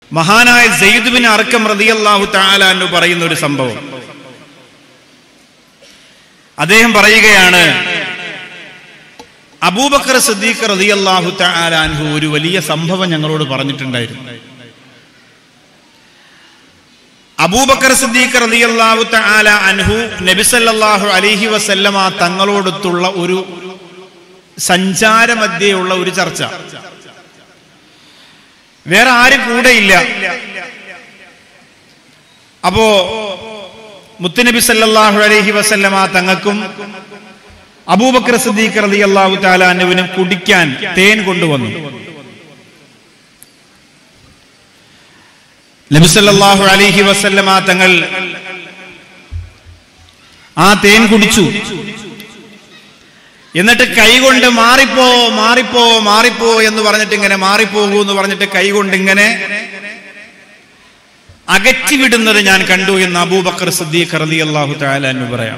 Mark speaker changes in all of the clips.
Speaker 1: മഹാനായ സെയ്ദുബിൻ അർക്കം റതിയല്ലാഹു താലാന്ന് പറയുന്ന ഒരു സംഭവം അദ്ദേഹം പറയുകയാണ് അബൂബക്കർ സിദ്ദീഖ് റതിയല്ലാഹു താലാൻഹു ഒരു വലിയ സംഭവം ഞങ്ങളോട് പറഞ്ഞിട്ടുണ്ടായിരുന്നു അബൂബക്കർ സിദ്ദീഖ് റളിയല്ലാഹു തആല അൻഹു നബിസല്ലാഹു അലൈഹി വസല്ലമ തങ്ങളോടൊത്തുള്ള ഒരു സഞ്ചാരമധ്യയുള്ള ഒരു ചർച്ച വേറെ ആരും കൂടെയില്ല അപ്പോ മുത്തുനബി സല്ലല്ലാഹു അലൈഹി വസല്ലമ തങ്ങൾക്കും അബൂബക്കർ സിദ്ദീഖ് റളിയല്ലാഹു തആല അൻഹുവിനും കുടിക്കാൻ തേൻ കൊണ്ടുവന്നു നബിസല്ലാഹു അലൈഹി വസല്ലമ തങ്ങൾ ആ തേൻ കുടിച്ചു എന്നിട്ട് കൈകൊണ്ട് മാറിപ്പോ മാറിപ്പോ മാറിപ്പോ എന്ന് പറഞ്ഞിട്ട് ഇങ്ങനെ മാറിപ്പോകൂ എന്ന് പറഞ്ഞിട്ട് കൈകൊണ്ട് ഇങ്ങനെ അകറ്റിവിടുന്നത് ഞാൻ കണ്ടു എന്ന് അബൂബക്കർ സിദ്ദീഖ് റലി അള്ളാഹു എന്ന് പറയാം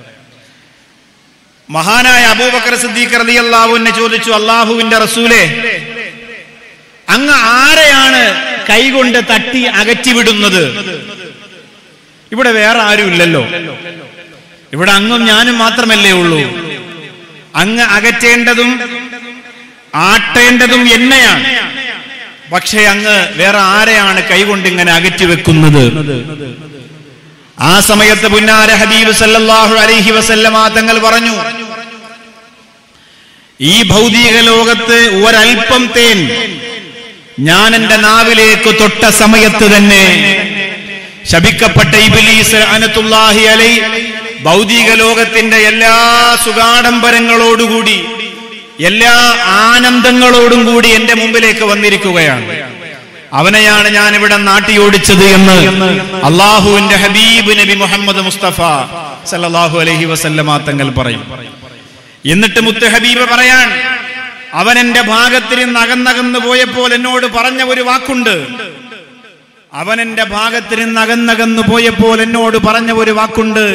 Speaker 1: മഹാനായ അബൂബക്കർ സിദ്ദീഖ് റലി അള്ളാഹുവിനെ ചോദിച്ചു അള്ളാഹുവിന്റെ റസൂലെ അങ്ങ് ആരെയാണ് കൈകൊണ്ട് തട്ടി അകറ്റിവിടുന്നത് ഇവിടെ വേറെ ആരുമില്ലല്ലോ ഇവിടെ അങ്ങും ഞാനും മാത്രമല്ലേ ഉള്ളൂ അങ്ങ് അകറ്റേണ്ടതും ആട്ടേണ്ടതും എന്നെയാണ് പക്ഷേ അങ്ങ് വേറെ ആരെയാണ് കൈകൊണ്ട് ഇങ്ങനെ അകറ്റി വെക്കുന്നത് ആ സമയത്ത് പുന്നാര ഹബീബ് സല്ലല്ലാഹു അലൈഹി വസല്ലമ തങ്ങൾ പറഞ്ഞു ഈ ഭൗതിക ലോകത്ത് ഒരൽപ്പം തേൻ ഞാൻ എന്റെ നാവിലേക്ക് തൊട്ട സമയത്ത് തന്നെ ശപിക്കപ്പെട്ട ഇബിലീസ് അനത്തുല്ലാഹി അലൈ ഭൗതിക ലോകത്തിന്റെ എല്ലാ സുഗാഡംബരങ്ങളോടുകൂടി എല്ലാ ആനന്ദങ്ങളോടും കൂടി എന്റെ മുമ്പിലേക്ക് വന്നിരിക്കുകയാണ് അവനെയാണ് ഞാൻ ഇവിടെ നാട്ടിയോടിച്ചത് എന്ന് അള്ളാഹുവിന്റെ ഹബീബ് നബി മുഹമ്മദ് മുസ്തഫ സല്ലല്ലാഹു അലൈഹി വസല്ലമ തങ്ങൾ പറയും എന്നിട്ട് മുത്ത് ഹബീബ് പറയാൻ അവൻ എന്റെ ഭാഗത്തിൽ നിന്ന് അകന്നകന്നു പോയപ്പോൾ എന്നോട് പറഞ്ഞ ഒരു വാക്കുണ്ട് അവൻ എന്റെ ഭാഗത്തിൽ നിന്ന് അകന്നകന്നു പോയപ്പോൾ എന്നോട് പറഞ്ഞ ഒരു വാക്കുണ്ട്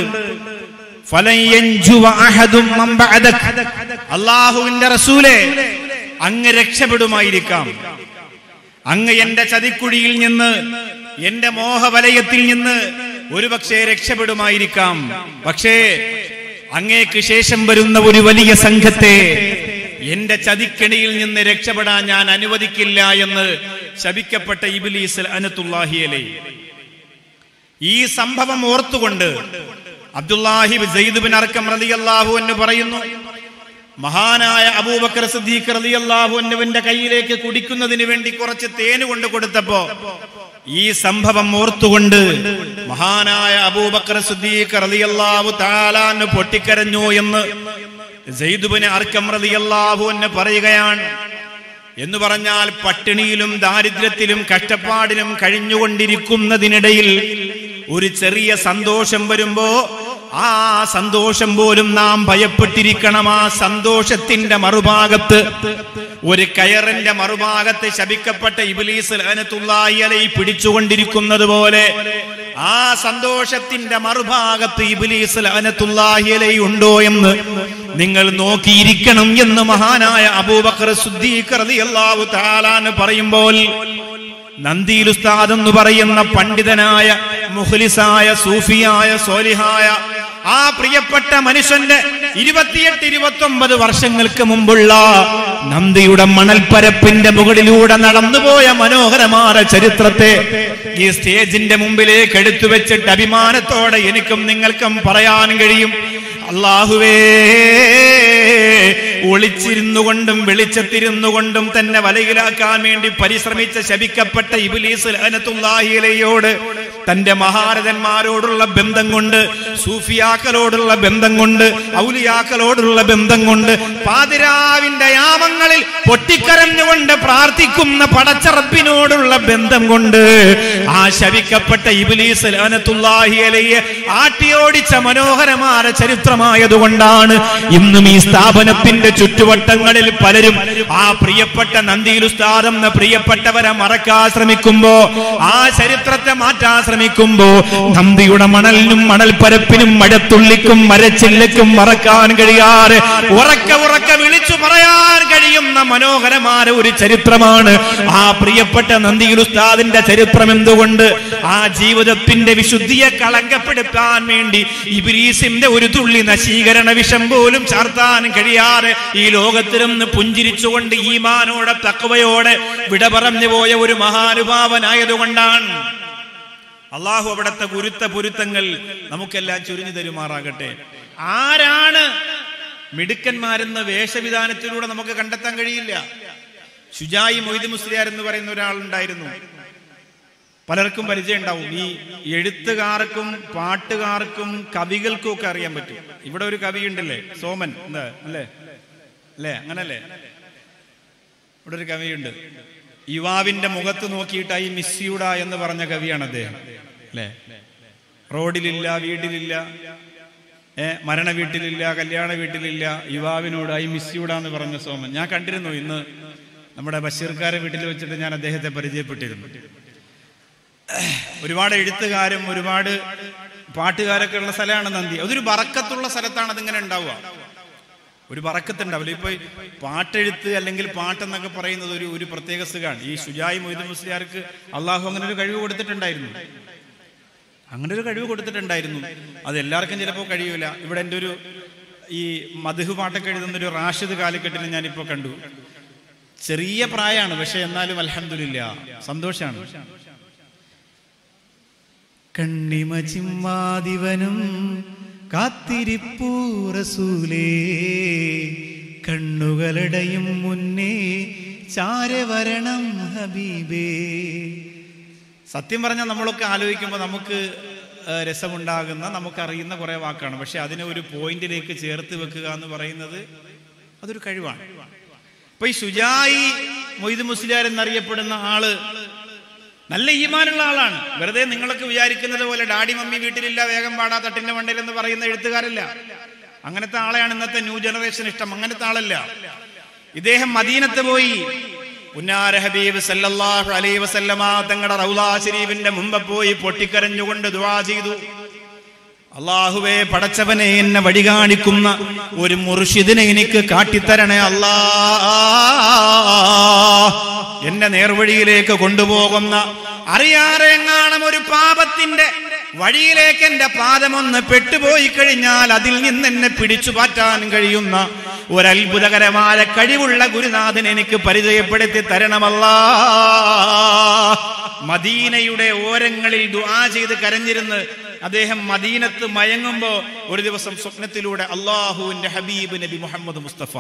Speaker 1: അള്ളാഹുവിന്റെ റസൂലെ അങ്ങ് രക്ഷപ്പെടുമായിരിക്കാം അങ്ങ് എന്റെ ചതിക്കുഴിയിൽ നിന്ന് എന്റെ മോഹവലയത്തിൽ നിന്ന് ഒരുപക്ഷെ രക്ഷപ്പെടുമായിരിക്കാം പക്ഷേ അങ്ങേക്ക് ശേഷം വരുന്ന ഒരു വലിയ സംഘത്തെ എന്റെ ചതിക്കണിയിൽ നിന്ന് രക്ഷപ്പെടാൻ ഞാൻ അനുവദിക്കില്ല എന്ന് ശപിക്കപ്പെട്ട ഇബിലീസ് അനത്തുല്ലാഹിയലെ ഈ സംഭവം ഓർത്തുകൊണ്ട് അബ്ദുല്ലാഹി ബിൻ അർക്കം റളിയല്ലാഹു എന്ന് പറയുന്നു മഹാനായ അബൂബക്കർ സിദ്ദീഖ് റളിയല്ലാഹു അൻഹുവിന്റെ കയ്യിലേക്ക് കുടിക്കുന്നതിന് വേണ്ടി കുറച്ച് തേന് കൊണ്ട് കൊടുത്തപ്പോ ഈ സംഭവം ഓർത്തുകൊണ്ട് മഹാനായ അബൂബക്കർ സിദ്ദീഖ് റളിയല്ലാഹു തആലാന്ന് പൊട്ടിക്കരഞ്ഞു എന്ന് സെയ്ദുബിന് അർക്കം റളിയല്ലാഹു എന്ന് പറയുകയാണ് എന്ന് പറഞ്ഞാൽ പട്ടിണിയിലും ദാരിദ്ര്യത്തിലും കഷ്ടപ്പാടിലും കഴിഞ്ഞുകൊണ്ടിരിക്കുന്നതിനിടയിൽ ഒരു ചെറിയ സന്തോഷം വരുമ്പോ ആ സന്തോഷം പോലും നാം ഭയപ്പെട്ടിരിക്കണം ആ സന്തോഷത്തിന്റെ മറുഭാഗത്ത് ഒരു കയറിന്റെ മറുഭാഗത്ത് ശപിക്കപ്പെട്ട ഇബിലീസ് അനത്തുള്ളായി പിടിച്ചുകൊണ്ടിരിക്കുന്നത് പോലെ ആ സന്തോഷത്തിന്റെ മറുഭാഗത്ത് ഇബിലീസ് അനത്തുള്ളാഹിയലൈ ഉണ്ടോ എന്ന് നിങ്ങൾ നോക്കിയിരിക്കണം എന്ന് മഹാനായ അബൂബക്കർ സുദ്ദീഖ്ലാവു താലാന്ന് പറയുമ്പോൾ നന്ദിയിൽ ഉസ്താദ് എന്ന് പറയുന്ന പണ്ഡിതനായ മുഖ്ലിസായ സൂഫിയായ സോലിഹായ ആ പ്രിയപ്പെട്ട മനുഷ്യന്റെ ഇരുപത്തിയെട്ട് ഇരുപത്തി ഒമ്പത് വർഷങ്ങൾക്ക് മുമ്പുള്ള നന്ദിയുടെ മണൽപ്പരപ്പിന്റെ മുകളിലൂടെ നടന്നുപോയ മനോഹരമായ ചരിത്രത്തെ ഈ സ്റ്റേജിന്റെ മുമ്പിലേക്ക് എടുത്തു വെച്ചിട്ട് അഭിമാനത്തോടെ എനിക്കും നിങ്ങൾക്കും പറയാൻ കഴിയും അള്ളാഹുവേ ഒളിച്ചിരുന്നു കൊണ്ടും വെളിച്ചത്തിരുന്നു കൊണ്ടും തന്നെ വലയിലാക്കാൻ വേണ്ടി പരിശ്രമിച്ച ശപിക്കപ്പെട്ട ഇബിലീസ് അനത്തുല്ലാഹിലയോട് തന്റെ മഹാരഥന്മാരോടുള്ള ബന്ധം കൊണ്ട് സൂഫിയാക്കളോടുള്ള ബന്ധം കൊണ്ട് ഔലിയാക്കളോടുള്ള ബന്ധം കൊണ്ട് പാതിരാവിന്റെ യാമങ്ങളിൽ പൊട്ടിക്കരഞ്ഞുകൊണ്ട് പ്രാർത്ഥിക്കുന്ന പടച്ചറപ്പിനോടുള്ള ബന്ധം കൊണ്ട് ആ ശവിക്കപ്പെട്ട ഇബിലീസ് അനത്തുല്ലാഹിയലയെ ആട്ടിയോടിച്ച മനോഹരമായ ചരിത്രമായതുകൊണ്ടാണ് ഇന്നും ഈ സ്ഥാപനത്തിന്റെ ചുറ്റുവട്ടങ്ങളിൽ പലരും ആ പ്രിയപ്പെട്ട നന്ദിയിൽ ഉസ്താദം എന്ന പ്രിയപ്പെട്ടവരെ മറക്കാൻ ശ്രമിക്കുമ്പോ ആ ചരിത്രത്തെ മാറ്റാൻ ശ്രമിക്കുമ്പോ നന്ദിയുടെ മണലിനും മണൽപ്പരപ്പിനും മഴത്തുള്ളിക്കും മരച്ചില്ലയ്ക്കും മറക്കാൻ കഴിയാറ് ഉറക്ക ഉറക്ക വിളിച്ചു പറയാൻ കഴിയുന്ന മനോഹരമായ ഒരു ചരിത്രമാണ് ആ പ്രിയപ്പെട്ട നന്ദിയിൽ ഉസ്താദിന്റെ ചരിത്രം എന്തുകൊണ്ട് ആ ജീവിതത്തിന്റെ വിശുദ്ധിയെ കളങ്കപ്പെടുത്താൻ വേണ്ടി ഇബിലീസിന്റെ ഒരു തുള്ളി നശീകരണ വിഷം പോലും ചാർത്താൻ കഴിയാതെ ഈ ലോകത്തിലൊന്ന് പുഞ്ചിരിച്ചുകൊണ്ട് ഈമാനോടെ തക്കവയോടെ വിട പറഞ്ഞു പോയ ഒരു മഹാനുഭാവനായതുകൊണ്ടാണ് അള്ളാഹു അവിടുത്തെ ഗുരുത്ത പൊരുത്തങ്ങൾ നമുക്കെല്ലാം ചുരിഞ്ഞു തരുമാറാകട്ടെ ആരാണ് മിടുക്കന്മാരെന്ന് വേഷവിധാനത്തിലൂടെ നമുക്ക് കണ്ടെത്താൻ കഴിയില്ല ഷുജായി മൊയ്ത് മുസ്ലിയാർ എന്ന് പറയുന്ന ഒരാളുണ്ടായിരുന്നു പലർക്കും പരിചയം ഉണ്ടാവും ഈ എഴുത്തുകാർക്കും പാട്ടുകാർക്കും കവികൾക്കും ഒക്കെ അറിയാൻ പറ്റും ഇവിടെ ഒരു കവി ഉണ്ടല്ലേ സോമൻ എന്താ അല്ലേ അല്ലേ അങ്ങനല്ലേ ഇവിടെ ഒരു കവിയുണ്ട് യുവാവിന്റെ മുഖത്ത് നോക്കിയിട്ടായി മിസ്സിയൂട എന്ന് പറഞ്ഞ കവിയാണ് അദ്ദേഹം അല്ലേ റോഡിലില്ല വീട്ടിലില്ല ഏ മരണ വീട്ടിലില്ല കല്യാണ വീട്ടിലില്ല യുവാവിനോടായി മിസ്സിയൂട എന്ന് പറഞ്ഞ സോമൻ ഞാൻ കണ്ടിരുന്നു ഇന്ന് നമ്മുടെ ബഷീർക്കാരെ വീട്ടിൽ വെച്ചിട്ട് ഞാൻ അദ്ദേഹത്തെ പരിചയപ്പെട്ടിരുന്നു ഒരുപാട് എഴുത്തുകാരും ഒരുപാട് പാട്ടുകാരൊക്കെ ഉള്ള സ്ഥലമാണ് നന്ദി അതൊരു ബറക്കത്തുള്ള സ്ഥലത്താണ് അതിങ്ങനെ ഉണ്ടാവുക ഒരു ബറക്കത്തുണ്ടാവില്ല ഇപ്പൊ പാട്ടെഴുത്ത് അല്ലെങ്കിൽ പാട്ടെന്നൊക്കെ പറയുന്നത് ഒരു ഒരു പ്രത്യേക സുഖമാണ് ഈ ഷുജായി മൊയ്തു മുസ്ലിയാർക്ക് അള്ളാഹു അങ്ങനെ ഒരു കഴിവ് കൊടുത്തിട്ടുണ്ടായിരുന്നു അങ്ങനെ ഒരു കഴിവ് കൊടുത്തിട്ടുണ്ടായിരുന്നു അത് എല്ലാവർക്കും ചിലപ്പോൾ കഴിയൂല ഇവിടെ എൻ്റെ ഒരു ഈ മധുഹു പാട്ടൊക്കെ എഴുതുന്ന ഒരു റാഷിദ് കാലിക്കെട്ടിന് ഞാനിപ്പോൾ കണ്ടു ചെറിയ പ്രായമാണ് പക്ഷെ എന്നാലും അലഹമില്ല സന്തോഷാണ് കണ്ണിമ ചിമ്മാതിവനും കാത്തിരിപ്പൂ റസൂലേ കണ്ണുകളടയും മുന്നേ ചാരവരണം ഹബീബേ സത്യം പറഞ്ഞാൽ നമ്മളൊക്കെ ആലോചിക്കുമ്പോൾ നമുക്ക് ആ, രസമുണ്ടാകുന്ന നമുക്കറിയുന്ന കുറെ വാക്കാണ് പക്ഷെ അതിനെ ഒരു പോയിന്റിലേക്ക് ചേർത്ത് വെക്കുക എന്ന് പറയുന്നത് അതൊരു കഴിവാണ് ഇപ്പൊ ഈ ഷുജായി മൊയ്ത് മുസ്ലിയാർ എന്നറിയപ്പെടുന്ന ആള് നല്ല ഈമാനുള്ള ആളാണ് വെറുതെ നിങ്ങളൊക്കെ വിചാരിക്കുന്നത് പോലെ ഡാഡി മമ്മി വീട്ടിലില്ല വേഗം പാടാ തട്ടിന്റെ മണ്ടയിൽ എന്ന് പറയുന്ന എഴുത്തുകാരല്ല അങ്ങനത്തെ ആളെയാണ് ഇന്നത്തെ ന്യൂ ജനറേഷൻ ഇഷ്ടം അങ്ങനത്തെ ആളല്ല ഇദ്ദേഹം മദീനത്ത് പോയി പുന്നാര ഹബീബ് സല്ലല്ലാഹു അലൈഹി വസല്ലമ തങ്ങളുടെ റൗലാ ശരീഫിന്റെ മുമ്പ് പോയി പൊട്ടിക്കരഞ്ഞുകൊണ്ട് ദുആ ചെയ്തു അള്ളാഹുവേ പടച്ചവനെ എന്നെ വഴി കാണിക്കുന്ന ഒരു മുർഷിദിനെ എനിക്ക് കാട്ടിത്തരണേ അല്ലാ എന്നെ നേർവഴിയിലേക്ക് കൊണ്ടുപോകുന്ന അറിയാതെ എങ്ങാണം ഒരു പാപത്തിന്റെ വഴിയിലേക്ക് എന്റെ പാദമൊന്ന് പെട്ടുപോയി കഴിഞ്ഞാൽ അതിൽ നിന്ന് എന്നെ പിടിച്ചു പാറ്റാൻ കഴിയുന്ന ഒരത്ഭുതകരമായ കഴിവുള്ള ഗുരുനാഥൻ എനിക്ക് പരിചയപ്പെടുത്തി തരണമല്ലാ മദീനയുടെ ഓരങ്ങളിൽ ദുആ ചെയ്ത് കരഞ്ഞിരുന്ന് അദ്ദേഹം മദീനത്ത് മയങ്ങുമ്പോ ഒരു ദിവസം സ്വപ്നത്തിലൂടെ അള്ളാഹുവിന്റെ ഹബീബ് നബി മുഹമ്മദ് മുസ്തഫ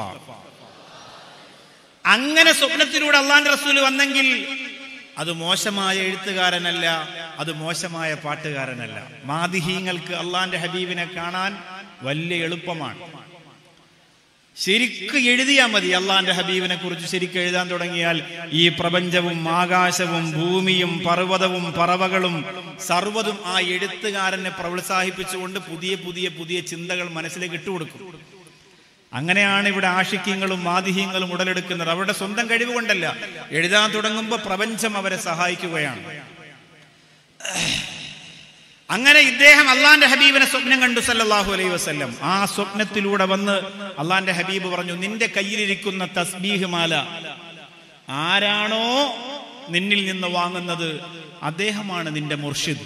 Speaker 1: അങ്ങനെ സ്വപ്നത്തിലൂടെ അള്ളാന്റെ റസൂല് വന്നെങ്കിൽ അത് മോശമായ എഴുത്തുകാരനല്ല അത് മോശമായ പാട്ടുകാരനല്ല മാതിഹീങ്ങൾക്ക് അള്ളാന്റെ ഹബീബിനെ കാണാൻ വലിയ എളുപ്പമാണ് ശരിക്ക് എഴുതിയാൽ മതി അള്ളാന്റെ ഹബീബിനെ കുറിച്ച് ശരിക്ക് എഴുതാൻ തുടങ്ങിയാൽ ഈ പ്രപഞ്ചവും ആകാശവും ഭൂമിയും പർവ്വതവും പറവകളും സർവ്വതും ആ എഴുത്തുകാരനെ പ്രോത്സാഹിപ്പിച്ചുകൊണ്ട് പുതിയ പുതിയ പുതിയ ചിന്തകൾ മനസ്സിലേക്ക് ഇട്ടുകൊടുക്കും അങ്ങനെയാണ് ഇവിടെ ആഷിക്യങ്ങളും മാതിഹ്യങ്ങളും ഉടലെടുക്കുന്നത് അവരുടെ സ്വന്തം കഴിവ് കൊണ്ടല്ല എഴുതാൻ തുടങ്ങുമ്പോൾ പ്രപഞ്ചം അവരെ സഹായിക്കുകയാണ് അങ്ങനെ ഇദ്ദേഹം അള്ളാന്റെ ഹബീബിനെ സ്വപ്നം കണ്ടു സല്ലല്ലാഹു അലൈഹി വസല്ലം ആ സ്വപ്നത്തിലൂടെ വന്ന് അള്ളാന്റെ ഹബീബ് പറഞ്ഞു നിന്റെ കയ്യിലിരിക്കുന്ന തസ്ബീഹ് മാല ആരാണോ നിന്നിൽ നിന്ന് വാങ്ങുന്നത് അദ്ദേഹമാണ് നിന്റെ മുർഷിദ്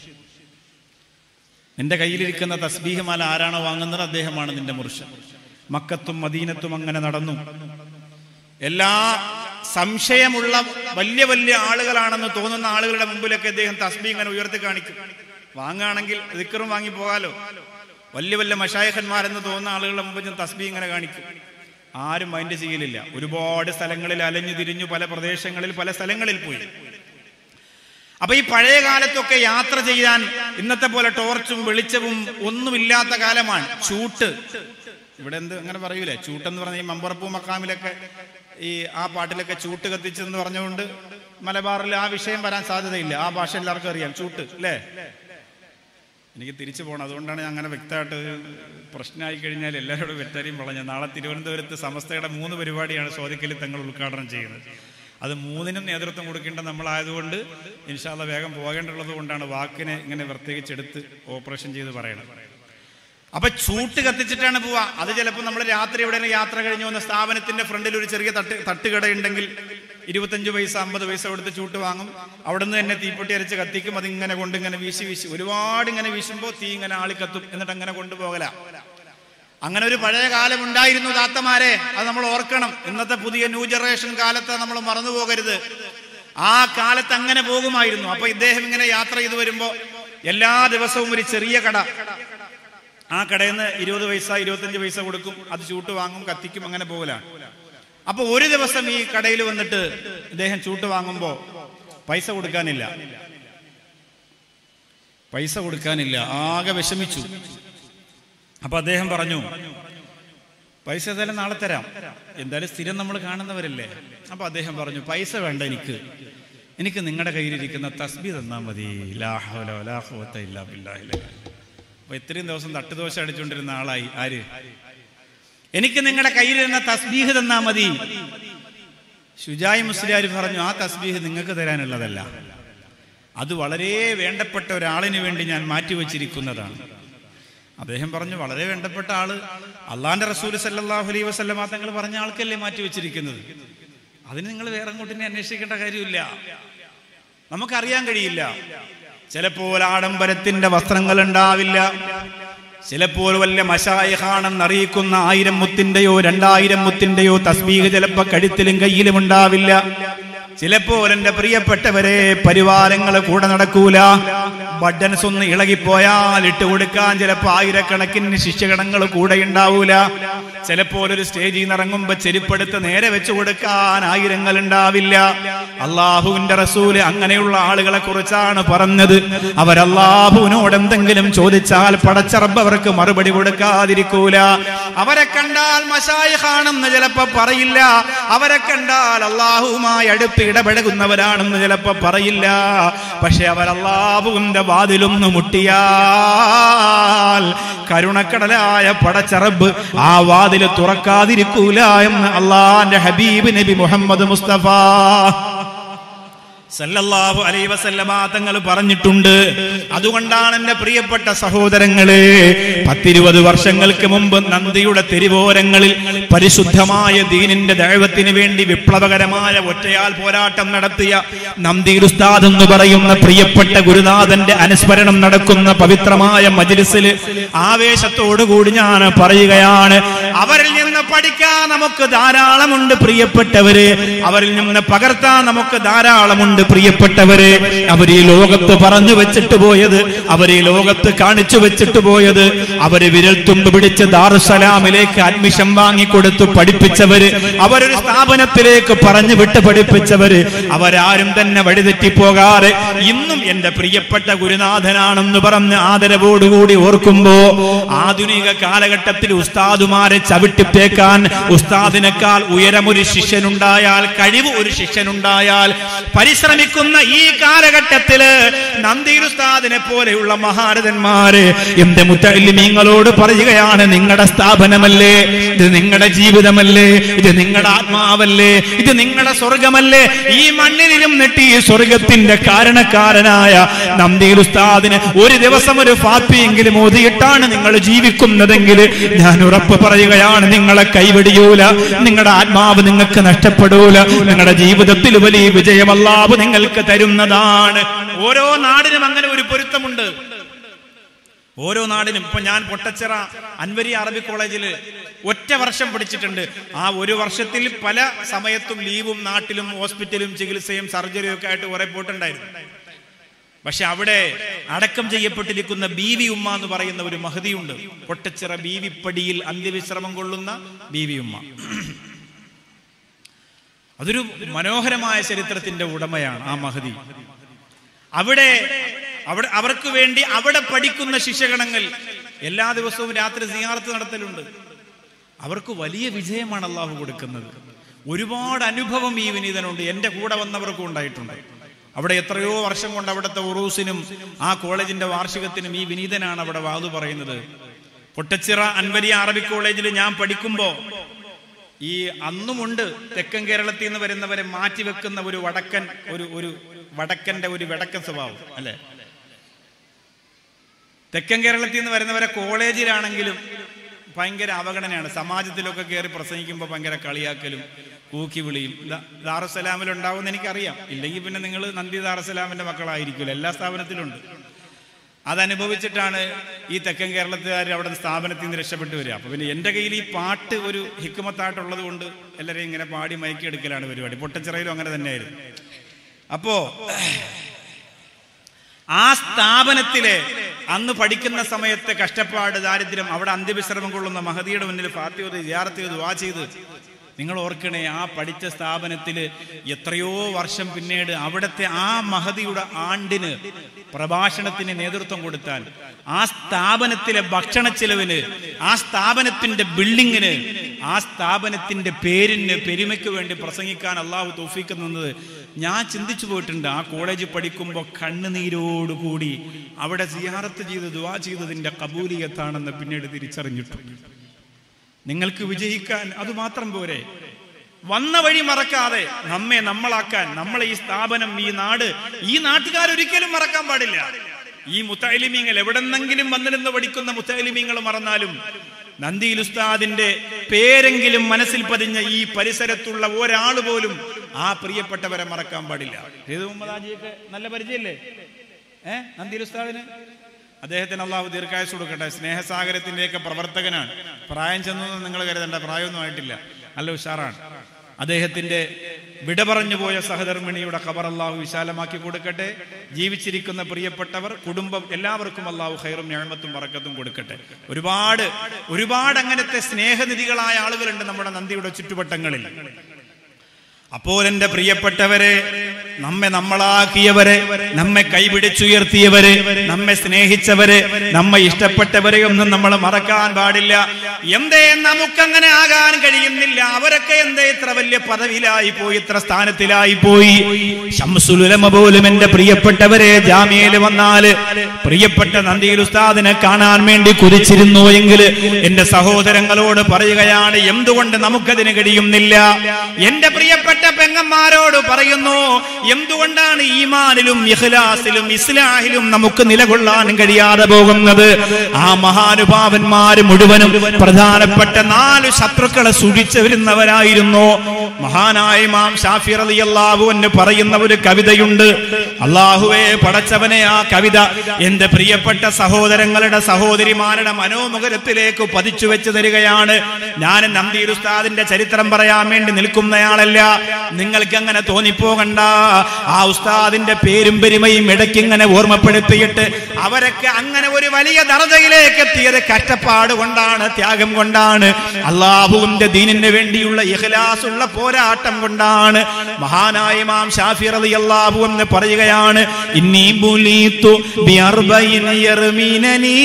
Speaker 1: നിന്റെ കയ്യിലിരിക്കുന്ന തസ്ബീഹ് മാല ആരാണോ വാങ്ങുന്നത് അദ്ദേഹമാണ് നിന്റെ മുർഷിദ് മക്കത്തും മദീനത്തും അങ്ങനെ നടന്നു എല്ലാ സംശയമുള്ള വലിയ വലിയ ആളുകളാണെന്ന് തോന്നുന്ന ആളുകളുടെ മുമ്പിലൊക്കെ അദ്ദേഹം തസ്ബീ ഇങ്ങനെ ഉയർത്തി കാണിക്കും വാങ്ങുകയാണെങ്കിൽ ദിക്കറും വാങ്ങി പോകാലോ വലിയ വലിയ മഷായഖന്മാരെന്ന് തോന്നുന്ന ആളുകളുടെ മുമ്പിൽ ഞാൻ തസ്ബീ ഇങ്ങനെ കാണിക്കും ആരും മൈൻഡ് ചെയ്യലില്ല ഒരുപാട് സ്ഥലങ്ങളിൽ അലഞ്ഞു തിരിഞ്ഞു പല പ്രദേശങ്ങളിൽ പല സ്ഥലങ്ങളിൽ പോയി അപ്പൊ ഈ പഴയ കാലത്തൊക്കെ യാത്ര ചെയ്യാൻ ഇന്നത്തെ പോലെ ടോർച്ചും വെളിച്ചവും ഒന്നുമില്ലാത്ത കാലമാണ് ചൂട്ട് ഇവിടെ എന്ത് അങ്ങനെ പറയൂലേ ചൂട്ടെന്ന് പറഞ്ഞ ഈ മമ്പറപ്പൂ മക്കാമിലൊക്കെ ഈ ആ പാട്ടിലൊക്കെ ചൂട്ട് കത്തിച്ചെന്ന് പറഞ്ഞുകൊണ്ട് മലബാറിൽ ആ വിഷയം വരാൻ സാധ്യതയില്ല ആ ഭാഷ എല്ലാവർക്കും അറിയാം ചൂട്ട് അല്ലേ എനിക്ക് തിരിച്ചു പോകണം അതുകൊണ്ടാണ് ഞാൻ അങ്ങനെ വ്യക്തമായിട്ട് പ്രശ്നമായി കഴിഞ്ഞാൽ എല്ലാവരോടും വ്യക്തതയും പറഞ്ഞത് നാളെ തിരുവനന്തപുരത്ത് സമസ്തയുടെ മൂന്ന് പരിപാടിയാണ് സോദിക്കലിൽ തങ്ങൾ ഉദ്ഘാടനം ചെയ്യുന്നത് അത് മൂന്നിനും നേതൃത്വം കൊടുക്കേണ്ട നമ്മളായതുകൊണ്ട് ഇൻഷാല്ല വേഗം പോകേണ്ടുള്ളത് കൊണ്ടാണ് വാക്കിനെ ഇങ്ങനെ പ്രത്യേകിച്ചെടുത്ത് ഓപ്പറേഷൻ ചെയ്ത് പറയണത് അപ്പൊ ചൂട്ട് കത്തിച്ചിട്ടാണ് പോവാ അത് ചിലപ്പോൾ നമ്മൾ രാത്രി എവിടെ യാത്ര കഴിഞ്ഞു വന്ന സ്ഥാപനത്തിന്റെ ഫ്രണ്ടിൽ ഒരു ചെറിയ തട്ട് തട്ടുകടയുണ്ടെങ്കിൽ ഇരുപത്തഞ്ച് പൈസ അമ്പത് പൈസ കൊടുത്ത് ചൂട്ട് വാങ്ങും അവിടെ നിന്ന് തന്നെ തീപ്പൊട്ടി അരച്ച് കത്തിക്കും അതിങ്ങനെ കൊണ്ട് ഇങ്ങനെ വീശി വീശി ഒരുപാട് ഇങ്ങനെ വീശുമ്പോൾ തീ ഇങ്ങനെ ആളി കത്തും എന്നിട്ട് അങ്ങനെ കൊണ്ടുപോകല അങ്ങനെ ഒരു പഴയ കാലം ഉണ്ടായിരുന്നു താത്തമാരെ അത് നമ്മൾ ഓർക്കണം ഇന്നത്തെ പുതിയ ന്യൂ ജനറേഷൻ കാലത്ത് നമ്മൾ മറന്നു പോകരുത് ആ കാലത്ത് അങ്ങനെ പോകുമായിരുന്നു അപ്പൊ ഇദ്ദേഹം ഇങ്ങനെ യാത്ര ചെയ്തു വരുമ്പോ എല്ലാ ദിവസവും ഒരു ചെറിയ കട ആ കടയിൽ നിന്ന് ഇരുപത് പൈസ ഇരുപത്തഞ്ച് പൈസ കൊടുക്കും അത് ചൂട്ട് വാങ്ങും കത്തിക്കും അങ്ങനെ പോകലാണ് അപ്പൊ ഒരു ദിവസം ഈ കടയിൽ വന്നിട്ട് ഇദ്ദേഹം ചൂട്ട് വാങ്ങുമ്പോ പൈസ കൊടുക്കാനില്ല പൈസ കൊടുക്കാനില്ല ആകെ വിഷമിച്ചു അപ്പൊ അദ്ദേഹം പറഞ്ഞു പൈസ ഏതായാലും നാളെ തരാം എന്തായാലും സ്ഥിരം നമ്മൾ കാണുന്നവരല്ലേ അപ്പൊ അദ്ദേഹം പറഞ്ഞു പൈസ വേണ്ട എനിക്ക് എനിക്ക് നിങ്ങളുടെ കയ്യിലിരിക്കുന്ന തസ്ബി തന്നാ മതി ലാ ഹൗല വലാ ഖുവത ഇല്ലാ ബില്ലാഹിൽ അപ്പൊ ഇത്രയും ദിവസം തട്ടുദോശ അടിച്ചുകൊണ്ടിരുന്ന ആളായി ആര് എനിക്ക് നിങ്ങളുടെ കയ്യിലിരുന്ന തസ്ബീഹ് തന്നാ മതി ഷുജായി മുസ്ലിയാർ പറഞ്ഞു ആ തസ്ബീഹ് നിങ്ങൾക്ക് തരാനുള്ളതല്ല അത് വളരെ വേണ്ടപ്പെട്ട ഒരാളിന് വേണ്ടി ഞാൻ മാറ്റിവെച്ചിരിക്കുന്നതാണ് അദ്ദേഹം പറഞ്ഞു വളരെ വേണ്ടപ്പെട്ട ആള് അള്ളാന്റെ റസൂൽ സല്ലാഹു അലൈ വസ്ലമ തങ്ങൾ പറഞ്ഞ ആൾക്കല്ലേ മാറ്റിവെച്ചിരിക്കുന്നത് അതിന് നിങ്ങൾ വേറെ അങ്ങോട്ടിനെ അന്വേഷിക്കേണ്ട കാര്യമില്ല നമുക്കറിയാൻ കഴിയില്ല ചിലപ്പോൾ ആഡംബരത്തിന്റെ വസ്ത്രങ്ങൾ ഉണ്ടാവില്ല ചിലപ്പോൾ വല്ല മഷായഹാണെന്ന് അറിയിക്കുന്ന ആയിരം മുത്തിന്റെയോ രണ്ടായിരം മുത്തിന്റെയോ തസ്ബീഹ് ചിലപ്പോ കഴുത്തിലും കയ്യിലും ഉണ്ടാവില്ല ചിലപ്പോൾ എന്റെ പ്രിയപ്പെട്ടവരെ പരിവാരങ്ങൾ കൂടെ നടക്കൂല ബട്ടൻസ് ഒന്ന് ഇളകിപ്പോയാൽ ഇട്ട് കൊടുക്കാൻ ചിലപ്പോ ആയിരക്കണക്കിന് ശിഷ്യഗണങ്ങൾ കൂടെ ഉണ്ടാവൂല ചിലപ്പോൾ ഒരു സ്റ്റേജിൽ നിന്ന് ഇറങ്ങുമ്പോ ചെരുപ്പെടുത്ത് നേരെ വെച്ചു കൊടുക്കാൻ ആയിരങ്ങൾ ഉണ്ടാവില്ല അള്ളാഹുവിന്റെ റസൂല് അങ്ങനെയുള്ള ആളുകളെ കുറിച്ചാണ് പറഞ്ഞത് അവർ അള്ളാഹുവിനോട് എന്തെങ്കിലും ചോദിച്ചാൽ പടച്ചറബ് അവർക്ക് മറുപടി കൊടുക്കാതിരിക്കൂല അവരെ കണ്ടാൽ മഷായിഹാണെന്ന് ചിലപ്പോ പറയില്ല അവരെ കണ്ടാൽ അള്ളാഹുവുമായി അടുപ്പ് ഇടപഴകുന്നവരാണെന്ന് ചിലപ്പോ പറയില്ല പക്ഷെ അവർ അള്ളാഹുവിന്റെ വാതിലൊന്ന് മുട്ടിയാൽ കരുണക്കടലായ പടച്ചറബ് ആ വാതില് തുറക്കാതിരിക്കൂല എന്ന് അള്ളാന്റെ ഹബീബ് നബി മുഹമ്മദ് മുസ്തഫ സല്ലല്ലാഹു അലൈ വസല്ലമ തങ്ങൾ പറഞ്ഞിട്ടുണ്ട് അതുകൊണ്ടാണ് എന്റെ പ്രിയപ്പെട്ട സഹോദരങ്ങളെ പത്തിരുപത് വർഷങ്ങൾക്ക് മുമ്പ് നന്ദിയുടെ തെരുവോരങ്ങളിൽ പരിശുദ്ധമായ ദീനിന്റെ ദൈവത്തിന് വേണ്ടി വിപ്ലവകരമായ ഒറ്റയാൽ പോരാട്ടം നടത്തിയ നന്ദിയുടെ ഉസ്താദ് എന്ന് പറയുന്ന പ്രിയപ്പെട്ട ഗുരുനാഥന്റെ അനുസ്മരണം നടക്കുന്ന പവിത്രമായ മജിലിസിൽ ആവേശത്തോടുകൂടി ഞാൻ പറയുകയാണ് അവരിൽ നിന്ന് പഠിക്കാൻ നമുക്ക് ധാരാളമുണ്ട് പ്രിയപ്പെട്ടവര് അവരിൽ നിന്ന് പകർത്താൻ നമുക്ക് ധാരാളമുണ്ട് പ്രിയപ്പെട്ടവരെ അവർ ഈ ലോകത്ത് പറഞ്ഞു വെച്ചിട്ട് പോയത് അവർ ഈ ലോകത്ത് കാണിച്ചു വെച്ചിട്ട് പോയത് അവര് വിരൽത്തുമ്പ് പിടിച്ച് ദാറുസലാമിലേക്ക് അഡ്മിഷൻ വാങ്ങിക്കൊടുത്തു പഠിപ്പിച്ചവര് അവരൊരു സ്ഥാപനത്തിലേക്ക് പറഞ്ഞു വിട്ട് പഠിപ്പിച്ചവര് അവരാരും തന്നെ വഴിതെറ്റിപ്പോകാതെ ഇന്നും എന്റെ പ്രിയപ്പെട്ട ഗുരുനാഥനാണെന്ന് പറഞ്ഞ് ആദരവോടുകൂടി ഓർക്കുമ്പോ ആധുനിക കാലഘട്ടത്തിൽ ഉസ്താദുമാരെ ചവിട്ടിപ്പേക്കാൻ ഉസ്താദിനേക്കാൾ ഉയരമൊരു ശിഷ്യനുണ്ടായാൽ കഴിവ് ഒരു ശിഷ്യനുണ്ടായാൽ പരിശ്രമിക്കുന്ന ഈ കാലഘട്ടത്തില് നന്ദീർ ഉസ്താദിനെ പോലെയുള്ള മഹാരഥന്മാര് എന്റെ മുത്തല്ലിമീങ്ങളോട് പറയുകയാണ് നിങ്ങളുടെ സ്ഥാപനമല്ലേ ഇത് നിങ്ങളുടെ ജീവിതമല്ലേ ഇത് നിങ്ങളുടെ ആത്മാവല്ലേ ഇത് നിങ്ങളുടെ സ്വർഗമല്ലേ ഈ മണ്ണിലും നെട്ടി ഈ സ്വർഗത്തിന്റെ കാരണക്കാരനായ നന്ദീർ ഉസ്താദിന് ഒരു ദിവസം ഒരു ഫാത്തിയെങ്കിലും ഓതിയിട്ടാണ് നിങ്ങൾ ജീവിക്കുന്നതെങ്കിൽ ഞാൻ ഉറപ്പ് പറയുകയാണ് നിങ്ങളെ കൈവെടിയൂല നിങ്ങളുടെ ആത്മാവ് നിങ്ങൾക്ക് നഷ്ടപ്പെടൂല നിങ്ങളുടെ ജീവിതത്തിൽ വലിയ വിജയമല്ലാവ് നിങ്ങൾക്ക് തരുന്നതാണ് ഓരോ നാടിനും അങ്ങനെ ഒരു പൊരുത്തമുണ്ട് ഓരോ നാടിനും ഇപ്പൊ ഞാൻ പൊട്ടച്ചിറ അൻവരി അറബി കോളേജിൽ ഒറ്റ വർഷം പഠിച്ചിട്ടുണ്ട് ആ ഒരു വർഷത്തിൽ പല സമയത്തും ലീവും നാട്ടിലും ഹോസ്പിറ്റലും ചികിത്സയും സർജറിയും ഒക്കെ ആയിട്ട് കുറെ പോയിട്ടുണ്ടായിരുന്നു പക്ഷെ അവിടെ അടക്കം ചെയ്യപ്പെട്ടിരിക്കുന്ന ബീവി ഉമ്മ എന്ന് പറയുന്ന ഒരു മഹതിയുണ്ട് പൊട്ടച്ചിറ ബീവിപ്പടിയിൽ അന്ത്യവിശ്രമം കൊള്ളുന്ന ബീവി ഉമ്മ അതൊരു മനോഹരമായ ചരിത്രത്തിന്റെ ഉടമയാണ് ആ മഹതി അവിടെ അവിടെ അവർക്ക് വേണ്ടി അവിടെ പഠിക്കുന്ന ശിഷ്യഗണങ്ങൾ എല്ലാ ദിവസവും രാത്രി സിയാർത്ത് നടത്തലുണ്ട് അവർക്ക് വലിയ വിജയമാണ് അള്ളാഹു കൊടുക്കുന്നത് ഒരുപാട് അനുഭവം ഈ വിനീതനുണ്ട് എൻ്റെ കൂടെ വന്നവർക്കും ഉണ്ടായിട്ടുണ്ട് അവിടെ എത്രയോ വർഷം കൊണ്ട് അവിടുത്തെ ഉറൂസിനും ആ കോളേജിന്റെ വാർഷികത്തിനും ഈ വിനീതനാണ് അവിടെ വാതു പറയുന്നത് പൊട്ടച്ചിറ അൻവരി അറബി കോളേജിൽ ഞാൻ പഠിക്കുമ്പോ ഈ അന്നുമുണ്ട് തെക്കൻ കേരളത്തിൽ നിന്ന് വരുന്നവരെ മാറ്റിവെക്കുന്ന ഒരു വടക്കൻ ഒരു ഒരു വടക്കന്റെ ഒരു വടക്കൻ സ്വഭാവം അല്ലെ തെക്കൻ കേരളത്തിൽ നിന്ന് വരുന്നവരെ കോളേജിലാണെങ്കിലും ഭയങ്കര അവഗണനയാണ് സമാജത്തിലൊക്കെ കയറി പ്രസംഗിക്കുമ്പോൾ ഭയങ്കര കളിയാക്കലും കൂക്കി വിളിയും ദാ- ദാറുസലാമിൽ ഉണ്ടാവുമെന്ന് എനിക്കറിയാം ഇല്ലെങ്കിൽ പിന്നെ നിങ്ങൾ നന്ദി ദാറുസലാമിന്റെ മക്കളായിരിക്കുമല്ലോ എല്ലാ സ്ഥാപനത്തിലുണ്ട് അതനുഭവിച്ചിട്ടാണ് ഈ തെക്കൻ കേരളത്തുകാർ അവിടെ സ്ഥാപനത്തിൽ നിന്ന് രക്ഷപ്പെട്ടു വരിക അപ്പൊ പിന്നെ എൻ്റെ കയ്യിൽ ഈ പാട്ട് ഒരു ഹിക്കുമത്തായിട്ടുള്ളത് കൊണ്ട് എല്ലാവരെയും ഇങ്ങനെ പാടി മയക്കിയെടുക്കലാണ് പരിപാടി പൊട്ടച്ചിറയിലും അങ്ങനെ തന്നെയായിരുന്നു അപ്പോ ആ സ്ഥാപനത്തിലെ അന്ന് പഠിക്കുന്ന സമയത്തെ കഷ്ടപ്പാട് ദാരിദ്ര്യം അവിടെ അന്ത്യവിശ്രമം കൊള്ളുന്ന മഹതിയുടെ മുന്നിൽ ഫാത്തിയോത് ജിയാറത്ത് ദുവാ ചെയ്ത് നിങ്ങൾ ഓർക്കണേ ആ പഠിച്ച സ്ഥാപനത്തിൽ എത്രയോ വർഷം പിന്നീട് അവിടുത്തെ ആ മഹതിയുടെ ആണ്ടിന് പ്രഭാഷണത്തിന് നേതൃത്വം കൊടുത്താൽ ആ സ്ഥാപനത്തിലെ ഭക്ഷണ ചെലവിന് ആ സ്ഥാപനത്തിന്റെ ബിൽഡിങ്ങിന് ആ സ്ഥാപനത്തിന്റെ പേരിന് പെരുമയ്ക്ക് വേണ്ടി പ്രസംഗിക്കാൻ അള്ളാഹു തോഫിക്ക് നിന്നത് ഞാൻ ചിന്തിച്ചു പോയിട്ടുണ്ട് ആ കോളേജിൽ പഠിക്കുമ്പോൾ കണ്ണുനീരോടുകൂടി അവിടെ സിയാറത്ത് ചെയ്ത് ദുവാ ചെയ്തതിന്റെ കബൂലിയത്താണെന്ന് പിന്നീട് തിരിച്ചറിഞ്ഞിട്ടുണ്ട് നിങ്ങൾക്ക് വിജയിക്കാൻ അത് മാത്രം പോരെ വന്ന വഴി മറക്കാതെ നമ്മെ നമ്മളാക്കാൻ നമ്മളെ ഈ സ്ഥാപനം ഈ നാട് ഈ നാട്ടുകാരൊരിക്കലും മറക്കാൻ പാടില്ല ഈ മുത്തലിമീങ്ങൾ എവിടെന്നെങ്കിലും വന്നിരുന്ന് പഠിക്കുന്ന മുത്തലിമീങ്ങൾ മറന്നാലും നന്ദിയിൽ ഉസ്താദിന്റെ പേരെങ്കിലും മനസ്സിൽ പതിഞ്ഞ ഈ പരിസരത്തുള്ള ഒരാൾ പോലും ആ പ്രിയപ്പെട്ടവരെ മറക്കാൻ പാടില്ല ഏത് മുഹമ്മദ് ഹാജിയൊക്കെ നല്ല പരിചയല്ലേ ഏ നന്ദിയിൽ ഉസ്താദിന് അദ്ദേഹത്തിന് അള്ളാഹു ദീർഘായുസ് കൊടുക്കട്ടെ സ്നേഹസാഗരത്തിന്റെയൊക്കെ പ്രവർത്തകനാണ് പ്രായം ചെന്നൊന്നും നിങ്ങൾ കരുതണ്ട പ്രായമൊന്നും ആയിട്ടില്ല നല്ല ഉഷാറാണ് അദ്ദേഹത്തിന്റെ വിട പറഞ്ഞു പോയ സഹധർമ്മിണിയുടെ ഖബർ അള്ളാഹു വിശാലമാക്കി കൊടുക്കട്ടെ ജീവിച്ചിരിക്കുന്ന പ്രിയപ്പെട്ടവർ കുടുംബം എല്ലാവർക്കും അള്ളാഹു ഖൈറും ഞാമത്തും പറക്കത്തും കൊടുക്കട്ടെ ഒരുപാട് ഒരുപാട് അങ്ങനത്തെ സ്നേഹനിധികളായ ആളുകളുണ്ട് നമ്മുടെ നന്ദിയുടെ ചുറ്റുവട്ടങ്ങളിൽ അപ്പോൾ എന്റെ പ്രിയപ്പെട്ടവരെ നമ്മെ നമ്മളാക്കിയവരെ നമ്മെ കൈപിടിച്ചുയർത്തിയവരെ നമ്മെ സ്നേഹിച്ചവരെ നമ്മെ ഇഷ്ടപ്പെട്ടവരെ ഒന്നും നമ്മൾ മറക്കാൻ പാടില്ല എന്തേ നമുക്കങ്ങനെ ആകാൻ കഴിയുന്നില്ല അവരൊക്കെ എന്തേ ഇത്ര വലിയ പദവിയിലായി പോയി ഇത്ര സ്ഥാനത്തിലായി പോയി ശംസുലുലമ പോലും എന്റെ പ്രിയപ്പെട്ടവരെ ജാമ്യയിൽ വന്നാല് പ്രിയപ്പെട്ട നന്ദിയിൽ ഉസ്താദിനെ കാണാൻ വേണ്ടി കുതിച്ചിരുന്നു എങ്കിൽ എന്റെ സഹോദരങ്ങളോട് പറയുകയാണ് എന്തുകൊണ്ട് നമുക്കതിന് കഴിയുന്നില്ല എന്റെ പ്രിയപ്പെട്ട പെങ്ങന്മാരോട് പറയുന്നു എന്തുകൊണ്ടാണ് ഈമാനിലും ഇഖ്ലാസിലും ഇസ്ലാഹിലും നമുക്ക് നിലകൊള്ളാൻ കഴിയാതെ പോകുന്നത് ആ മഹാനുഭാവന്മാര് മുഴുവനും പ്രധാനപ്പെട്ട നാല് ശത്രുക്കളെ സൂക്ഷിച്ചു വരുന്നവരായിരുന്നു മഹാനായ ഇമാം ഷാഫി റളിയല്ലാഹു എന്ന് പറയുന്ന ഒരു കവിതയുണ്ട് അള്ളാഹുവെ പടച്ചവനെ ആ കവിത എന്റെ പ്രിയപ്പെട്ട സഹോദരങ്ങളുടെ സഹോദരിമാരുടെ മനോമുഖരത്തിലേക്ക് പതിച്ചു വെച്ച് തരികയാണ് ഞാൻ നന്ദീർ ഉസ്താദിന്റെ ചരിത്രം പറയാൻ വേണ്ടി നിൽക്കുന്നയാളല്ല നിങ്ങൾക്ക് അങ്ങനെ തോന്നിപ്പോകണ്ട ആ ഉസ്താദിന്റെ പേരും പെരുമയും ഇടയ്ക്ക് ഇങ്ങനെ ഓർമ്മപ്പെടുത്തിയിട്ട് അവരൊക്കെ അങ്ങനെ ഒരു വലിയ ദർജയിലേക്ക് എത്തിയത് കഷ്ടപ്പാട് കൊണ്ടാണ് ത്യാഗം കൊണ്ടാണ് അള്ളാഹുവിന്റെ ദീനിന് വേണ്ടിയുള്ള ഇഖ്ലാസുള്ള പോരാട്ടം കൊണ്ടാണ് മഹാനായ ഇമാം ഷാഫി റളിയല്ലാഹു എന്ന് പറയുകയാണ് ഇന്നി ബുലീതു ബിഅർബഇൻ യർമീനനി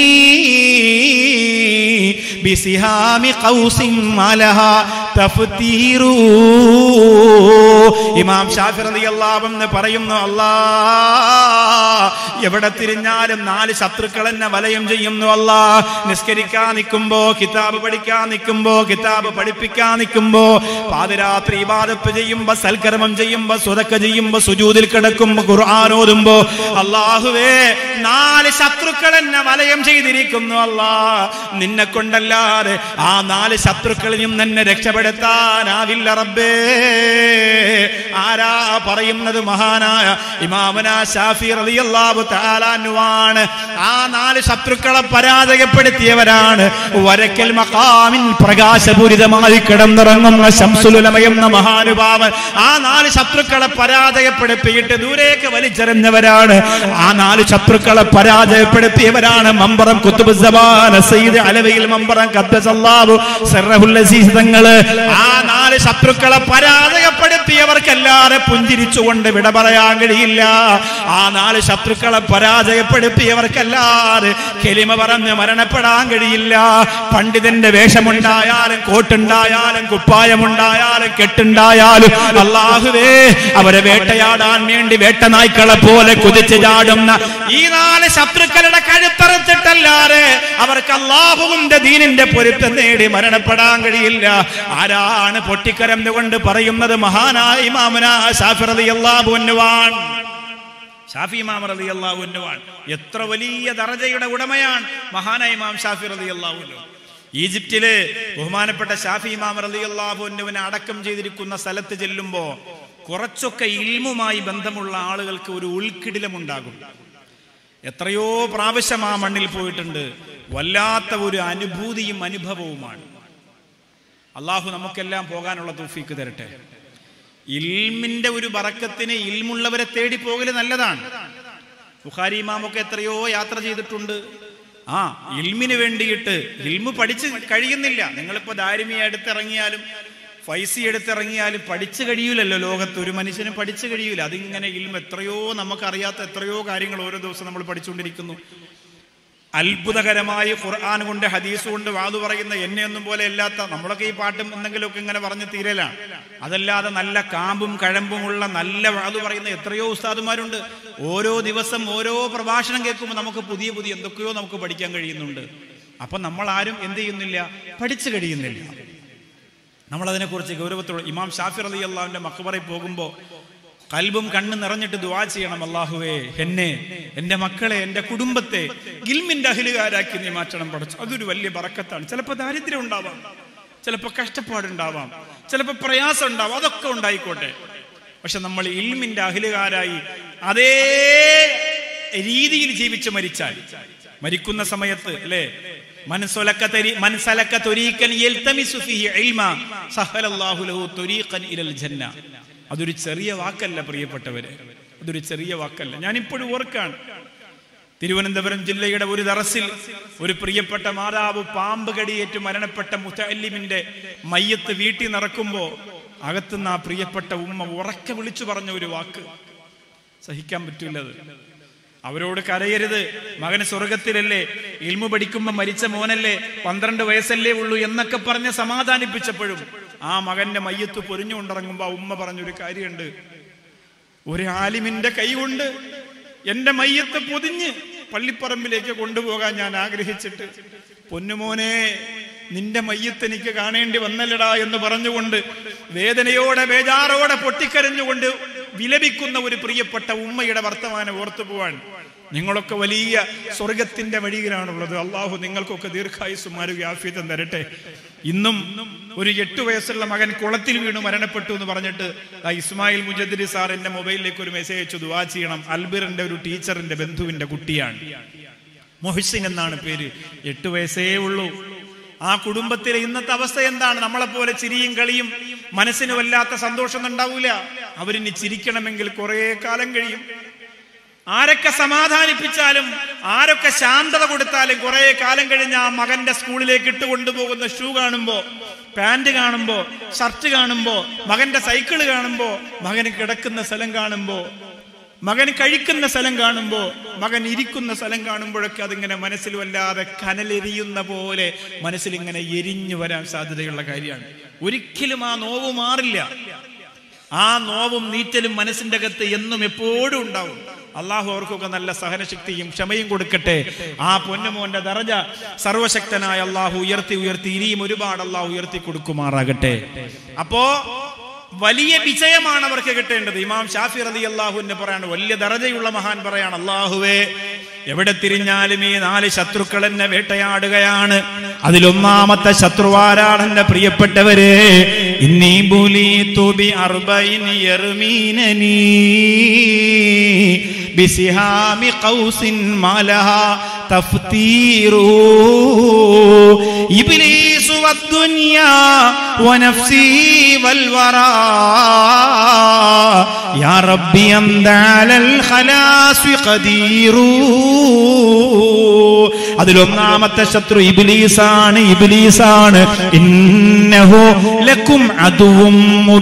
Speaker 1: ബിസിഹാമി ഖൗസിൻ മലഹാ തഫ്തീറു ഇമാം ഷാഫി റളിയല്ലാഹു എന്ന് പറയുന്നു അല്ലാ എവിടെ തിരിഞ്ഞാലും നാല് ശത്രുക്കൾ എന്നെ വലയം ചെയ്യുന്നു അല്ലാ നിസ്കരിക്കാൻ നിൽക്കുമ്പോ കിതാബ് പഠിക്കാൻ നിൽക്കുമ്പോ കിതാബ് പഠിപ്പിക്കാൻ നിൽക്കുമ്പോ പാതിരാത്രി ഇബാദത്ത് ചെയ്യുമ്പോ സൽക്കർമ്മം ചെയ്യുമ്പോ സ്വതക്ക ചെയ്യുമ്പോ സുജൂതിൽ കിടക്കുമ്പോ ഖുർആൻ ഓതുമ്പോ അള്ളാഹുവേ നാല് ശത്രുക്കൾ എന്നെ വലയം ചെയ്തിരിക്കുന്നു അല്ലാ നിന്നെ കൊണ്ടല്ലാതെ ആ നാല് ശത്രുക്കളിൽ നിന്ന് എന്നെ രക്ഷപ്പെടുത്താനാവില്ല റബ്ബേ ആരാ പറയുന്നത് മഹാനായ ഇമാമന ഷാഫി റളിയല്ലാഹു തആലാനുവാണ് ആ നാല് ശത്രുക്കളെ പരാജയപ്പെടുത്തിയവരാണ് വരക്കൽ മഖാമിൻ പ്രകാശപൂരിതമായി കിടന്നിറങ്ങുന്ന ശംസുലുലമ എന്ന മഹാനുഭാവൻ ആ നാല് ശത്രുക്കളെ പരാജയപ്പെടുത്തിയിട്ട് ദൂരേക്ക് വലിച്ചെറിഞ്ഞവരാണ് ആ നാല് ശത്രുക്കളെ പരാജയപ്പെടുത്തിയവരാണ് മമ്പറം കുത്തുബ് സബാന സയ്യിദ് അലവിയിൽ മമ്പറം ഖദ്ദസല്ലാഹു സിർറഹുൽ അസീസ് തങ്ങള് ആ നാല് ശത്രുക്കളെ പരാജയപ്പെടുത്തിയവർക്കല്ലാതെ പുഞ്ചിരിച്ചുകൊണ്ട് വിട പറയാൻ കഴിയില്ല ആ നാല് ശത്രുക്കളെ പരാജയപ്പെടുത്തിയവർക്കല്ലാതെ കെലിമ പറഞ്ഞ് മരണപ്പെടാൻ കഴിയില്ല പണ്ഡിതന്റെ വേഷമുണ്ടായാലും കോട്ടുണ്ടായാലും കുപ്പായമുണ്ടായാലും കെട്ടുണ്ടായാലും അള്ളാഹുവേ അവരെ വേട്ടയാടാൻ വേണ്ടി വേട്ടനായ്ക്കളെ പോലെ കുതിച്ചു ചാടുന്ന ഈ നാല് ശത്രുക്കളുടെ കഴുത്തറച്ചിട്ടല്ലാതെ അവർക്ക് അള്ളാഹുവിന്റെ ദീനിന്റെ പൊരുത്തം നേടി മരണപ്പെടാൻ കഴിയില്ല ആരാണ് പൊട്ടിക്കരന്നുകൊണ്ട് പറയുന്നത് മഹാനായ ഇമാമന ഷാഫിർ റളിയല്ലാഹു അൻഹുവാൻ ഷാഫി ഇമാം റളിയല്ലാഹു അൻഹുവാൻ എത്ര വലിയ ദറജയുടെ ഉടമയാണ് മഹാനായ ഇമാം ഷാഫി റളിയല്ലാഹു അൻഹു ഈജിപ്തില് ബഹുമാനപ്പെട്ട ഷാഫി ഇമാം റളിയല്ലാഹു അൻഹുവിനെ അടക്കം ചെയ്തിരിക്കുന്ന സ്ഥലത്ത് ചെല്ലുമ്പോ കുറച്ചൊക്കെ ഇൽമുമായി ബന്ധമുള്ള ആളുകൾക്ക് ഒരു ഉൾക്കിടിലമുണ്ടാകും എത്രയോ പ്രാവശ്യം ആ മണ്ണിൽ പോയിട്ടുണ്ട് വല്ലാത്ത ഒരു അനുഭൂതിയും അനുഭവവുമാണ് അള്ളാഹു നമുക്കെല്ലാം പോകാനുള്ള തൂഫീക്ക് തരട്ടെ ഇൽമിന്റെ ഒരു ബറക്കത്തിന് ഇൽമുള്ളവരെ തേടി പോകല് നല്ലതാണ് ബുഖാരി ഇമാമൊക്കെ എത്രയോ യാത്ര ചെയ്തിട്ടുണ്ട് ആ ഇൽമിന് വേണ്ടിയിട്ട് ഇൽമു പഠിച്ച് കഴിയുന്നില്ല നിങ്ങളിപ്പോ ദാരിമിയ എടുത്തിറങ്ങിയാലും ഫൈസി എടുത്തിറങ്ങിയാലും പഠിച്ചു കഴിയൂലല്ലോ ലോകത്ത് ഒരു മനുഷ്യന് പഠിച്ചു കഴിയൂല അതിങ്ങനെ ഇൽമ എത്രയോ നമുക്കറിയാത്ത എത്രയോ കാര്യങ്ങൾ ഓരോ ദിവസം നമ്മൾ പഠിച്ചുകൊണ്ടിരിക്കുന്നു അത്ഭുതകരമായി ഖുർആൻ കൊണ്ട് ഹദീസ് കൊണ്ട് വാതു പറയുന്ന എന്നെ ഒന്നും പോലെ അല്ലാത്ത നമ്മളൊക്കെ ഈ പാട്ടും എന്തെങ്കിലുമൊക്കെ ഇങ്ങനെ പറഞ്ഞ് തീരലാണ് അതല്ലാതെ നല്ല കാമ്പും കഴമ്പുമുള്ള നല്ല വാതു പറയുന്ന എത്രയോ ഉസ്താദുമാരുണ്ട് ഓരോ ദിവസം ഓരോ പ്രഭാഷണം കേൾക്കുമ്പോൾ നമുക്ക് പുതിയ പുതിയ എന്തൊക്കെയോ നമുക്ക് പഠിക്കാൻ കഴിയുന്നുണ്ട് അപ്പൊ നമ്മൾ ആരും എന്ത് ചെയ്യുന്നില്ല പഠിച്ചു കഴിയുന്നില്ല നമ്മൾ അതിനെക്കുറിച്ച് ഗൗരവത്തോടെ ഇമാം ഷാഫിർ അലി അള്ളാഹുവിന്റെ മക്ബറയിൽ പോകുമ്പോൾ കൽബും കണ്ണ് നിറഞ്ഞിട്ട് ദുവാ ചെയ്യണം അള്ളാഹുവേ എന്നെ എന്റെ മക്കളെ എന്റെ കുടുംബത്തെ ഗിൽമിന്റെ അഹിലുകാരാക്കി നീ മാറ്റണം പഠിച്ചു അതൊരു വലിയ ബറക്കത്താണ് ചിലപ്പോൾ ദാരിദ്ര്യം ഉണ്ടാവാം ചിലപ്പോൾ കഷ്ടപ്പാടുണ്ടാവാം ചിലപ്പോൾ പ്രയാസം ഉണ്ടാവാം അതൊക്കെ ഉണ്ടായിക്കോട്ടെ പക്ഷെ നമ്മൾ ഇൽമിന്റെ അഹിലുകാരായി അതേ രീതിയിൽ ജീവിച്ച് മരിച്ചാൽ മരിക്കുന്ന സമയത്ത് അല്ലേ മനസ്സൊലക്ക തരി മനസ്സലക്ക തൊരീക്കൻ യൽതമിസു ഫീഹി ഇൽമ സഹലല്ലാഹു ലഹു തൊരീഖൻ ഇലൽ ജന്ന അതൊരു ചെറിയ വാക്കല്ല പ്രിയപ്പെട്ടവരെ അതൊരു ചെറിയ വാക്കല്ല ഞാൻ ഇപ്പോഴും ഓർക്കാണ് തിരുവനന്തപുരം ജില്ലയുടെ ഒരു ദറസിൽ ഒരു പ്രിയപ്പെട്ട മാതാവ് പാമ്പ് കടിയേറ്റ് മരണപ്പെട്ട മുത്തല്ലിമിന്റെ മയ്യത്ത് വീട്ടിൽ നടക്കുമ്പോ അകത്തുനിന്ന് ആ പ്രിയപ്പെട്ട ഉമ്മ ഉറക്കെ വിളിച്ചു പറഞ്ഞ ഒരു വാക്ക് സഹിക്കാൻ പറ്റൂലത് അവരോട് കരയരുത് മകന് സ്വർഗത്തിലല്ലേ ഇൽമു പഠിക്കുമ്പോ മരിച്ച മോനല്ലേ പന്ത്രണ്ട് വയസ്സല്ലേ ഉള്ളൂ എന്നൊക്കെ പറഞ്ഞ് സമാധാനിപ്പിച്ചപ്പോഴും ആ മകന്റെ മയ്യത്ത് പൊരിഞ്ഞുകൊണ്ടിറങ്ങുമ്പോ ആ ഉമ്മ പറഞ്ഞൊരു കാര്യമുണ്ട് ഒരു ആലിമിന്റെ കൈ കൊണ്ട് എന്റെ മയ്യത്ത് പൊതിഞ്ഞ് പള്ളിപ്പറമ്പിലേക്ക് കൊണ്ടുപോകാൻ ഞാൻ ആഗ്രഹിച്ചിട്ട് പൊന്നുമോനെ നിന്റെ മയ്യത്ത് എനിക്ക് കാണേണ്ടി വന്നല്ലടാ എന്ന് പറഞ്ഞുകൊണ്ട് വേദനയോടെ ബേജാറോടെ പൊട്ടിക്കരഞ്ഞുകൊണ്ട് വിലപിക്കുന്ന ഒരു പ്രിയപ്പെട്ട ഉമ്മയുടെ വർത്തമാനം ഓർത്തു പോവാൻ നിങ്ങളൊക്കെ വലിയ സ്വർഗത്തിന്റെ വഴിയിലാണുള്ളത് അള്ളാഹു നിങ്ങൾക്കൊക്കെ ദീർഘായുസും ആരോഗ്യ തരട്ടെ ഇന്നും ഒരു എട്ടു വയസ്സുള്ള മകൻ കുളത്തിൽ വീണു മരണപ്പെട്ടു എന്ന് പറഞ്ഞിട്ട് ആ ഇസ്മായിൽ മുജദ്ദിരി സാർ എന്റെ മൊബൈലിലേക്ക് ഒരു മെസ്സേജ് അയച്ചു ദുവാ ചെയ്യണം അൽബിറിന്റെ ഒരു ടീച്ചറിന്റെ ബന്ധുവിന്റെ കുട്ടിയാണ് മൊഹിസിൻ എന്നാണ് പേര് എട്ടു വയസ്സേ ഉള്ളൂ ആ കുടുംബത്തിലെ ഇന്നത്തെ അവസ്ഥ എന്താണ് നമ്മളെപ്പോലെ ചിരിയും കളിയും മനസ്സിന് വല്ലാത്ത സന്തോഷം ഉണ്ടാവൂല അവരിനി ചിരിക്കണമെങ്കിൽ കുറെ കാലം കഴിയും ആരൊക്കെ സമാധാനിപ്പിച്ചാലും ആരൊക്കെ ശാന്തത കൊടുത്താലും കുറെ കാലം കഴിഞ്ഞ് ആ മകന്റെ സ്കൂളിലേക്ക് ഇട്ട് കൊണ്ടുപോകുന്ന ഷൂ കാണുമ്പോ പാന്റ് കാണുമ്പോ ഷർട്ട് കാണുമ്പോ മകന്റെ സൈക്കിള് കാണുമ്പോ മകന് കിടക്കുന്ന സ്ഥലം കാണുമ്പോ മകൻ കഴിക്കുന്ന സ്ഥലം കാണുമ്പോ മകൻ ഇരിക്കുന്ന സ്ഥലം കാണുമ്പോഴൊക്കെ അതിങ്ങനെ മനസ്സിൽ വല്ലാതെ കനലെരിയുന്ന പോലെ മനസ്സിൽ ഇങ്ങനെ എരിഞ്ഞു വരാൻ സാധ്യതയുള്ള കാര്യമാണ് ഒരിക്കലും ആ നോവ് മാറില്ല ആ നോവും നീറ്റലും മനസ്സിന്റെ അകത്ത് എന്നും എപ്പോഴും ഉണ്ടാവും അള്ളാഹു അവർക്കൊക്കെ നല്ല സഹനശക്തിയും ക്ഷമയും കൊടുക്കട്ടെ ആ പൊന്നുമോന്റെ ദറജ സർവശക്തനായ അള്ളാഹു ഉയർത്തി ഉയർത്തി ഇനിയും ഒരുപാട് അള്ളാഹു ഉയർത്തി കൊടുക്കുമാറാകട്ടെ അപ്പോ വലിയ വിജയമാണ് അവർക്ക് കിട്ടേണ്ടത് ഇമാം ഷാഫി റതി അള്ളാഹുവിന്റെ പറയാണ് വലിയ ദറജയുള്ള മഹാൻ പറയാണ് അള്ളാഹുവേ എവിടെ തിരിഞ്ഞാലും ഈ നാല് ശത്രുക്കൾ എന്നെ വേട്ടയാടുകയാണ് അതിലൊന്നാമത്തെ ശത്രുവാരാണ് എന്റെ പ്രിയപ്പെട്ടവരെ ഇന്നീ ബുലി തുബി അർബൈൻ യർമീനനീ ബിസിഹാമി ഖൗസിൻ മാലഹ തഫ്തീറു ഇബ്ലീസു വദ്ദുനിയാ വനഫ്സി വൽവറാ യാ റബ്ബി അന്ത അലൽ ഖലാസ് ഖദീറു അതിലൊന്നാമത്തെ ശത്രു ഇബ്ലീസാണ് ഇബ്ലീസാണ് ഇന്നഹു ലക്കും അതുവും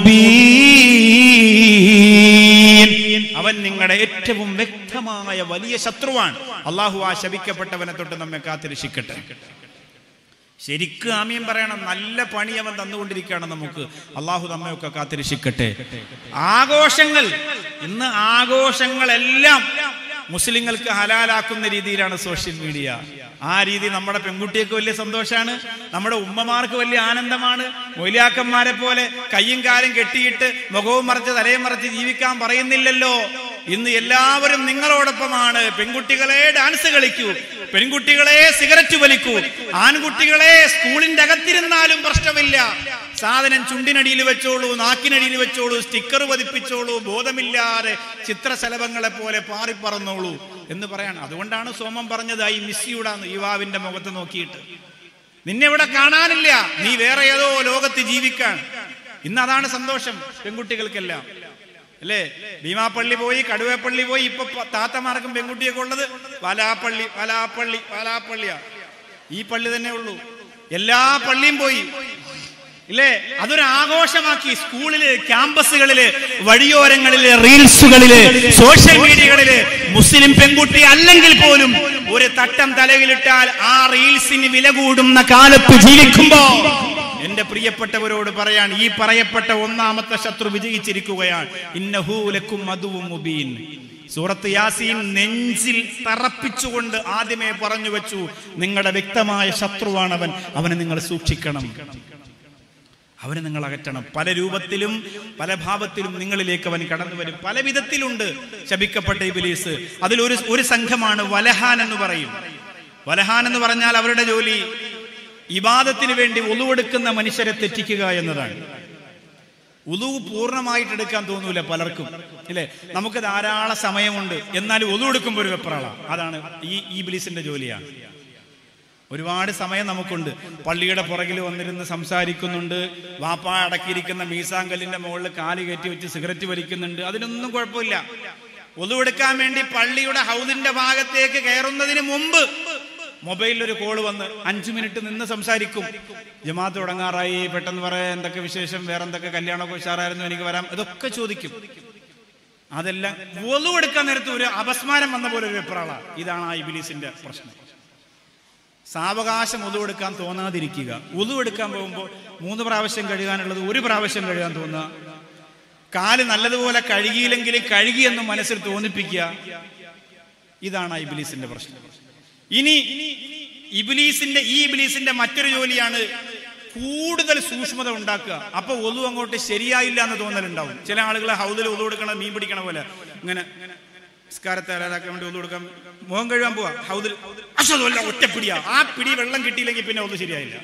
Speaker 1: മുബീൻ അവൻ നിങ്ങളുടെ ഏറ്റവും വ്യക്തമായ വലിയ ശത്രുവാണ് അള്ളാഹു ആ ശപിക്കപ്പെട്ടവനെ തൊട്ട് നമ്മെ കാത്തിരക്ഷിക്കട്ടെ ശരിക്കും ആമീൻ പറയണം നല്ല പണി അവൻ തന്നുകൊണ്ടിരിക്കുകയാണ് നമുക്ക് അള്ളാഹു നമ്മയൊക്കെ കാത്തിരക്ഷിക്കട്ടെ ആഘോഷങ്ങൾ ഇന്ന് ആഘോഷങ്ങളെല്ലാം മുസ്ലിങ്ങൾക്ക് ഹലാലാക്കുന്ന രീതിയിലാണ് സോഷ്യൽ മീഡിയ ആ രീതി നമ്മുടെ പെൺകുട്ടികൾക്ക് വലിയ സന്തോഷമാണ് നമ്മുടെ ഉമ്മമാർക്ക് വലിയ ആനന്ദമാണ് മൊലിയാക്കന്മാരെ പോലെ കയ്യും കാലും കെട്ടിയിട്ട് മുഖവും മറച്ച് തലയും മറച്ച് ജീവിക്കാൻ പറയുന്നില്ലല്ലോ ഇന്ന് എല്ലാവരും നിങ്ങളോടൊപ്പമാണ് പെൺകുട്ടികളെ ഡാൻസ് കളിക്കൂ പെൺകുട്ടികളെ സിഗരറ്റ് വലിക്കൂ ആൺകുട്ടികളെ സ്കൂളിന്റെ അകത്തിരുന്നാലും പ്രശ്നമില്ല സാധനം ചുണ്ടിനടിയിൽ വെച്ചോളൂ നാക്കിനടിയിൽ വെച്ചോളൂ സ്റ്റിക്കർ പതിപ്പിച്ചോളൂ ബോധമില്ലാതെ ചിത്രശലഭങ്ങളെ പോലെ പാറിപ്പറന്നോളൂ എന്ന് പറയാണ് അതുകൊണ്ടാണ് സോമം പറഞ്ഞത് ഐ മിസ് യുടാന്ന് യുവാവിന്റെ മുഖത്ത് നോക്കിയിട്ട് നിന്നെ ഇവിടെ കാണാനില്ല നീ വേറെ ഏതോ ലോകത്ത് ജീവിക്കാൻ ഇന്ന് അതാണ് സന്തോഷം പെൺകുട്ടികൾക്കെല്ലാം അല്ലേ ഭീമാപ്പള്ളി പോയി കടുവേപ്പള്ളി പോയി ഇപ്പൊ പ- താത്തമാർക്കും പെൺകുട്ടിയൊക്കെ ഉള്ളത് വലാപ്പള്ളി വലാപ്പള്ളി വലാപ്പള്ളിയാ ഈ പള്ളി തന്നെ ഉള്ളൂ എല്ലാ പള്ളിയും പോയി ഇല്ലേ അതൊരു ആഘോഷമാക്കി സ്കൂളില് ക്യാമ്പസുകളില് വഴിയോരങ്ങളില് റീൽസുകളില് സോഷ്യൽ മീഡിയകളില് മുസ്ലിം പെൺകുട്ടി അല്ലെങ്കിൽ പോലും ഒരു തട്ടം തലവിലിട്ടാൽ ആ റീൽസിന് വില കൂടുന്ന കാലത്ത് ജീവിക്കുമ്പോ എന്റെ പ്രിയപ്പെട്ടവരോട് പറയാൻ ഈ പറയപ്പെട്ട ഒന്നാമത്തെ ശത്രു വിജയിച്ചിരിക്കുകയാണ് ഇന്നഹൂലക്കും മധുവും മുബീൻ സൂറത്ത് യാസീൻ നെഞ്ചിൽ തറപ്പിച്ചുകൊണ്ട് ആദ്യമേ പറഞ്ഞു വെച്ചു നിങ്ങളുടെ വ്യക്തമായ ശത്രുവാണവൻ അവനെ നിങ്ങൾ സൂക്ഷിക്കണം അവനെ നിങ്ങൾ അകറ്റണം പല രൂപത്തിലും പല ഭാവത്തിലും നിങ്ങളിലേക്ക് അവൻ കടന്നു വരും പല വിധത്തിലുണ്ട് ശപിക്കപ്പെട്ട ഇബിലീസ് അതിലൊരു ഒരു സംഘമാണ് വലഹാൻ എന്ന് പറയും വലഹാൻ എന്ന് പറഞ്ഞാൽ അവരുടെ ജോലി ഇബാദത്തിന് വേണ്ടി ഒലുവെടുക്കുന്ന മനുഷ്യരെ തെറ്റിക്കുക എന്നതാണ് ഉതു പൂർണ്ണമായിട്ട് എടുക്കാൻ തോന്നൂല പലർക്കും ഇല്ലേ നമുക്ക് ധാരാളം സമയമുണ്ട് എന്നാൽ ഒതു എടുക്കുമ്പോൾ ഒരു വെപ്രാള അതാണ് ഈ ഈ ബിലീസിന്റെ ജോലിയാണ് ഒരുപാട് സമയം നമുക്കുണ്ട് പള്ളിയുടെ പുറകിൽ വന്നിരുന്ന് സംസാരിക്കുന്നുണ്ട് വാപ്പ അടക്കിയിരിക്കുന്ന മീസാങ്കല്ലിന്റെ മുകളിൽ കാല് കയറ്റി വെച്ച് സിഗരറ്റ് വലിക്കുന്നുണ്ട് അതിനൊന്നും കുഴപ്പമില്ല ഒതുവെടുക്കാൻ വേണ്ടി പള്ളിയുടെ ഹൗദിന്റെ ഭാഗത്തേക്ക് കയറുന്നതിന് മുമ്പ് മൊബൈലിൽ ഒരു കോള് വന്ന് അഞ്ചു മിനിറ്റ് നിന്ന് സംസാരിക്കും ജമാഅത്ത് തുടങ്ങാറായി പെട്ടെന്ന് പറയാം എന്തൊക്കെ വിശേഷം വേറെ എന്തൊക്കെ കല്യാണമൊക്കെ ഉഷാറായിരുന്നു എനിക്ക് വരാം ഇതൊക്കെ ചോദിക്കും അതെല്ലാം ഒതുവെടുക്കാൻ നേരത്ത് ഒരു അപസ്മാരം വന്ന പോലെ ഒരു വെപ്രാള ഇതാണ് ആ ഇബിലീസിന്റെ പ്രശ്നം സാവകാശം ഒതുവെടുക്കാൻ തോന്നാതിരിക്കുക ഒതുവെടുക്കാൻ പോകുമ്പോൾ മൂന്ന് പ്രാവശ്യം കഴുകാനുള്ളത് ഒരു പ്രാവശ്യം കഴുകാൻ തോന്നുക കാല് നല്ലതുപോലെ കഴുകിയില്ലെങ്കിലും കഴുകിയെന്ന് മനസ്സിൽ തോന്നിപ്പിക്കുക ഇതാണ് ആ ഇബിലീസിന്റെ പ്രശ്നം ഇനി ഇബിലീസിന്റെ ഈ ഇബിലീസിന്റെ മറ്റൊരു ജോലിയാണ് കൂടുതൽ സൂക്ഷ്മത ഉണ്ടാക്കുക അപ്പൊ ഒതു അങ്ങോട്ട് ശരിയായില്ല എന്ന് തോന്നലുണ്ടാവും ചില ആളുകൾ ഹൗദിൽ ഒതു കൊടുക്കണ മീൻ പിടിക്കണ പോലെ ഇങ്ങനെ നിസ്കാരത്തെ അലാലാക്കാൻ വേണ്ടി ഒതു കൊടുക്കാൻ മുഖം കഴുകാൻ പോവാ ഹൗദിൽ അശ്വതല്ല ഒറ്റപ്പിടിയാ ആ പിടി വെള്ളം കിട്ടിയില്ലെങ്കിൽ പിന്നെ ഒതു ശരിയായില്ല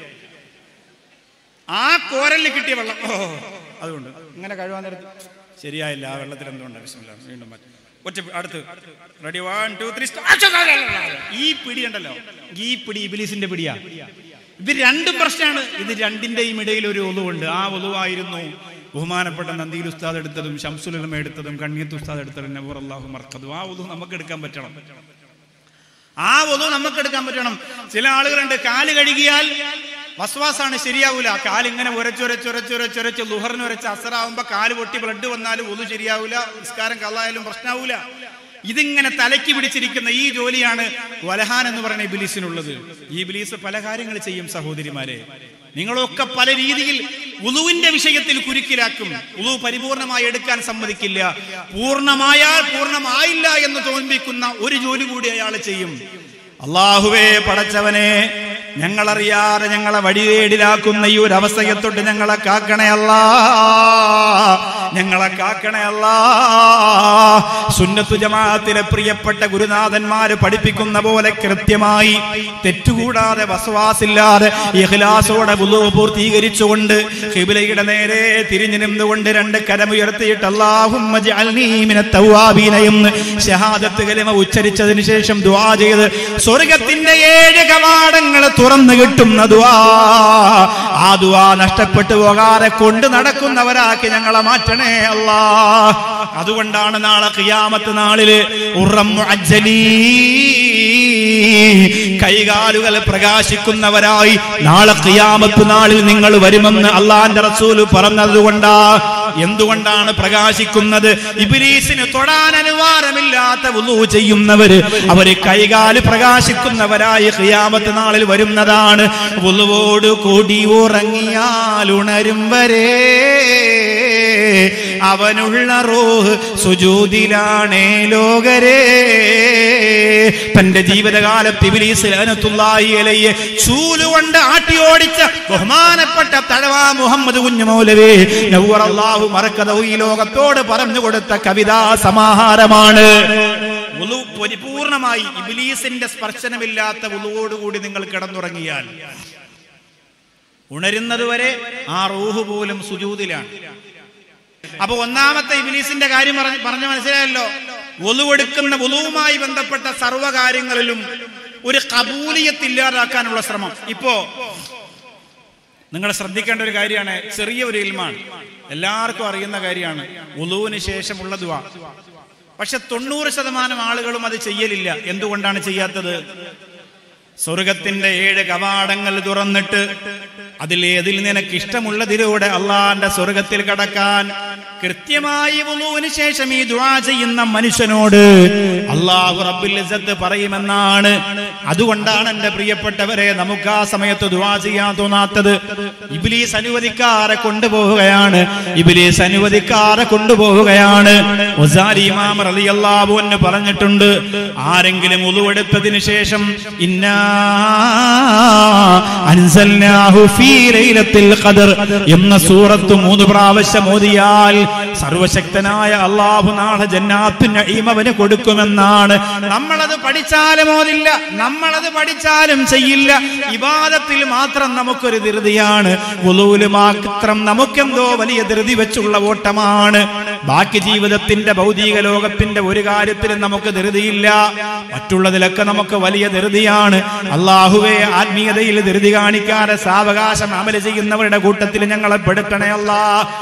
Speaker 1: ആ കോരലിൽ കിട്ടിയ വെള്ളം ഓ അതുകൊണ്ട് ഇങ്ങനെ കഴുകാൻ നേരത്ത് ശരിയായില്ല ആ വെള്ളത്തിൽ എന്തുകൊണ്ട് വിഷമില്ല വീണ്ടും മാറ്റി ഒറ്റ പി- അടുത്ത് റെഡി വൺ ടു ത്രീ ഈ പിടി ഉണ്ടല്ലോ ഈ പിടി ഇബിലീസിന്റെ പിടിയാ ഇത് രണ്ടും പ്രശ്നമാണ് ഇത് രണ്ടിന്റെയും ഇടയിൽ ഒരു ഒലുവുണ്ട് ആ ഒലുവായിരുന്നു ബഹുമാനപ്പെട്ട നന്ദിയിൽ ഉസ്താദ് എടുത്തതും ഷംസുലമ എടുത്തതും കണ്ണിയത്ത് ഉസ്താദ് എടുത്തതും നബൂർ അള്ളാഹു മർക്കതും ആ ഒതു നമുക്ക് എടുക്കാൻ പറ്റണം ആ ഒതു നമുക്ക് എടുക്കാൻ പറ്റണം ചില ആളുകളുണ്ട് കാല് കഴുകിയാൽ വസ്വാസാണ് ശരിയാവൂല കാല് ഇങ്ങനെ ഉരച്ചുരച്ചുരച്ചുരച്ചുരച്ച് ലുഹറിന് ഉരച്ച് അസറാവുമ്പോ കാല് പൊട്ടി ബ്ലഡ് വന്നാലും ഒതു ശരിയാവൂല നിസ്കാരം കള്ളായാലും പ്രശ്നമാവൂല ഇതിങ്ങനെ തലയ്ക്ക് പിടിച്ചിരിക്കുന്ന ഈ ജോലിയാണ് വലഹാൻ എന്ന് പറയുന്ന ഇബിലീസിനുള്ളത് ഈ ഇബിലീസ് പല കാര്യങ്ങൾ ചെയ്യും സഹോദരിമാരെ നിങ്ങളൊക്കെ പല രീതിയിൽ ഉളുവിന്റെ വിഷയത്തിൽ കുരുക്കിലാക്കും ഉളു പരിപൂർണമായി എടുക്കാൻ സമ്മതിക്കില്ല പൂർണ്ണമായാൽ പൂർണ്ണമായില്ല എന്ന് തോന്നിപ്പിക്കുന്ന ഒരു ജോലി കൂടി അയാൾ ചെയ്യും അള്ളാഹുവേ പടച്ചവനെ ഞങ്ങളറിയാതെ ഞങ്ങളെ വടിവേടിലാക്കുന്ന ഈ ഒരു അവസ്ഥയെ തൊട്ട് ഞങ്ങളെ കാക്കണേ അല്ലാ ഞങ്ങളെ കാക്കണേ അല്ലാ സുന്നത്തു ജമാഅത്തിലെ പ്രിയപ്പെട്ട ഗുരുനാഥന്മാര് പഠിപ്പിക്കുന്ന പോലെ കൃത്യമായി തെറ്റുകൂടാതെ വസവാസില്ലാതെ ഇഖ്ലാസോടെ വുളു പൂർത്തീകരിച്ചുകൊണ്ട് ഖിബ്ലയുടെ നേരെ തിരിഞ്ഞു നിന്നുകൊണ്ട് രണ്ട് കരമുയർത്തിയിട്ട് അല്ലാഹുമ്മ ജഅൽനീ മിനത്ത് തവ്വാബീന എന്ന് ഷഹാദത്ത് കലിമ ഉച്ചരിച്ചതിന് ശേഷം ദുആ ചെയ്ത് സ്വർഗത്തിന്റെ ഏഴ് കവാടങ്ങൾ തുറന്നു കിട്ടുന്ന ദുആ ആ ദുആ നഷ്ടപ്പെട്ടു പോകാതെ കൊണ്ട് നടക്കുന്നവരാക്കി ഞങ്ങളെ മാറ്റണേ അല്ലാ അതുകൊണ്ടാണ് നാളെ ഖിയാമത്ത് നാളില് ഉറം മുഅജ്ജലീ കൈകാലുകൾ പ്രകാശിക്കുന്നവരായി നാളെ ഖിയാമത്ത് നാളിൽ നിങ്ങൾ വരുമെന്ന് അള്ളാന്റെ റസൂല് പറഞ്ഞതുകൊണ്ടാ എന്തുകൊണ്ടാണ് പ്രകാശിക്കുന്നത് ഇബിലീസിന് തൊടാൻ അനുവാദമില്ലാത്ത വുളു ചെയ്യുന്നവര് അവര് കൈകാല് പ്രകാശിക്കുന്നവരായി ഖിയാമത്ത് നാളിൽ വരുന്നതാണ് വുളുവോട് കൂടി ഉറങ്ങിയാൽ ഉണരും വരെ അവനുള്ള റോഹ് സുജൂതിലാണേ ലോകരേ തന്റെ ജീവിതകാലത്ത് ഇബ്ലീസ് ലഅനത്തുല്ലാഹി അലൈഹി ചൂലുകൊണ്ട് ആട്ടി ഓടിച്ച ബഹുമാനപ്പെട്ട തഴവാ മുഹമ്മദ് കുഞ്ഞു മൗലവി നവ്വറല്ലാഹു മറക്കദഹു ഈ ലോകത്തോട് പറഞ്ഞു കൊടുത്ത കവിതാ സമാഹാരമാണ് വുളു പരിപൂർണമായി ഇബ്ലീസിന്റെ സ്പർശനമില്ലാത്ത വുളുവോടുകൂടി നിങ്ങൾ കിടന്നുറങ്ങിയാൽ ഉണരുന്നതുവരെ ആ റൂഹ് പോലും സുജൂതിലാണ് അപ്പൊ ഒന്നാമത്തെ ഇബിലീസിന്റെ കാര്യം പറഞ്ഞ പറഞ്ഞ മനസ്സിലായല്ലോ ഒലുവെടുക്കുന്ന ഒലുവുമായി ബന്ധപ്പെട്ട സർവ്വകാര്യങ്ങളിലും ഒരു കബൂലിയത്ത് ഇല്ലാതാക്കാനുള്ള ശ്രമം ഇപ്പോ നിങ്ങൾ ശ്രദ്ധിക്കേണ്ട ഒരു കാര്യമാണ് ചെറിയ ഒരു ഇൽമാണ് എല്ലാവർക്കും അറിയുന്ന കാര്യമാണ് ഉളുവിന് ശേഷമുള്ള ദുവ പക്ഷെ തൊണ്ണൂറ് ശതമാനം ആളുകളും അത് ചെയ്യലില്ല എന്തുകൊണ്ടാണ് ചെയ്യാത്തത് സ്വർഗത്തിന്റെ ഏഴ് കവാടങ്ങൾ തുറന്നിട്ട് അതിലേതിൽ നിനക്ക് ഇഷ്ടമുള്ളതിലൂടെ അള്ളാന്റെ സ്വർഗത്തിൽ കടക്കാൻ കൃത്യമായി വുളുവിന് ശേഷം ഈ ദുആ ചെയ്യുന്ന മനുഷ്യനോട് അള്ളാഹു റബ്ബുൽ ഇസ്സത്ത് പറയുമെന്നാണ് അതുകൊണ്ടാണ് എന്റെ പ്രിയപ്പെട്ടവരെ നമുക്ക് ആ സമയത്ത് ദുആ ചെയ്യാൻ തോന്നാത്തത് ഇബ്ലീസ് അനുവദിക്കാറെ കൊണ്ടുപോവുകയാണ് ഇബ്ലീസ് അനുവദിക്കാറെ കൊണ്ടുപോവുകയാണ് ഉസാരി ഇമാം റളിയല്ലാഹു അൻഹു പറഞ്ഞിട്ടുണ്ട് ആരെങ്കിലും ഉളുവെടുത്തതിന് ശേഷം ഇന്നാ അൻസൽനാഹു ഫീ ലൈലത്തിൽ ഖദർ എന്ന സൂറത്ത് മൂന്ന് പ്രാവശ്യം ഓതിയാൽ സർവശക്തനായ അള്ളാഹു നാളെ ജന്നാത്തു നഈം അവന് കൊടുക്കുമെന്നാണ് നമ്മളത് പഠിച്ചാലും ഓതില്ല നമ്മളത് പഠിച്ചാലും ചെയ്യില്ല ഇബാദത്തിൽ മാത്രം നമുക്കൊരു ധൃതിയാണ് ഉളൂല് മാത്രം നമുക്കെന്തോ വലിയ ധൃതി വെച്ചുള്ള ഓട്ടമാണ് ബാക്കി ജീവിതത്തിന്റെ ഭൗതിക ലോകത്തിന്റെ ഒരു കാര്യത്തിലും നമുക്ക് ധൃതിയില്ല മറ്റുള്ളതിലൊക്കെ നമുക്ക് വലിയ ധൃതിയാണ് അള്ളാഹുവെ ആത്മീയതയിൽ ധൃതി കാണിക്കാതെ സാവകാശം അമല ചെയ്യുന്നവരുടെ കൂട്ടത്തിൽ ഞങ്ങളെ പെടുത്തണേ അല്ലാ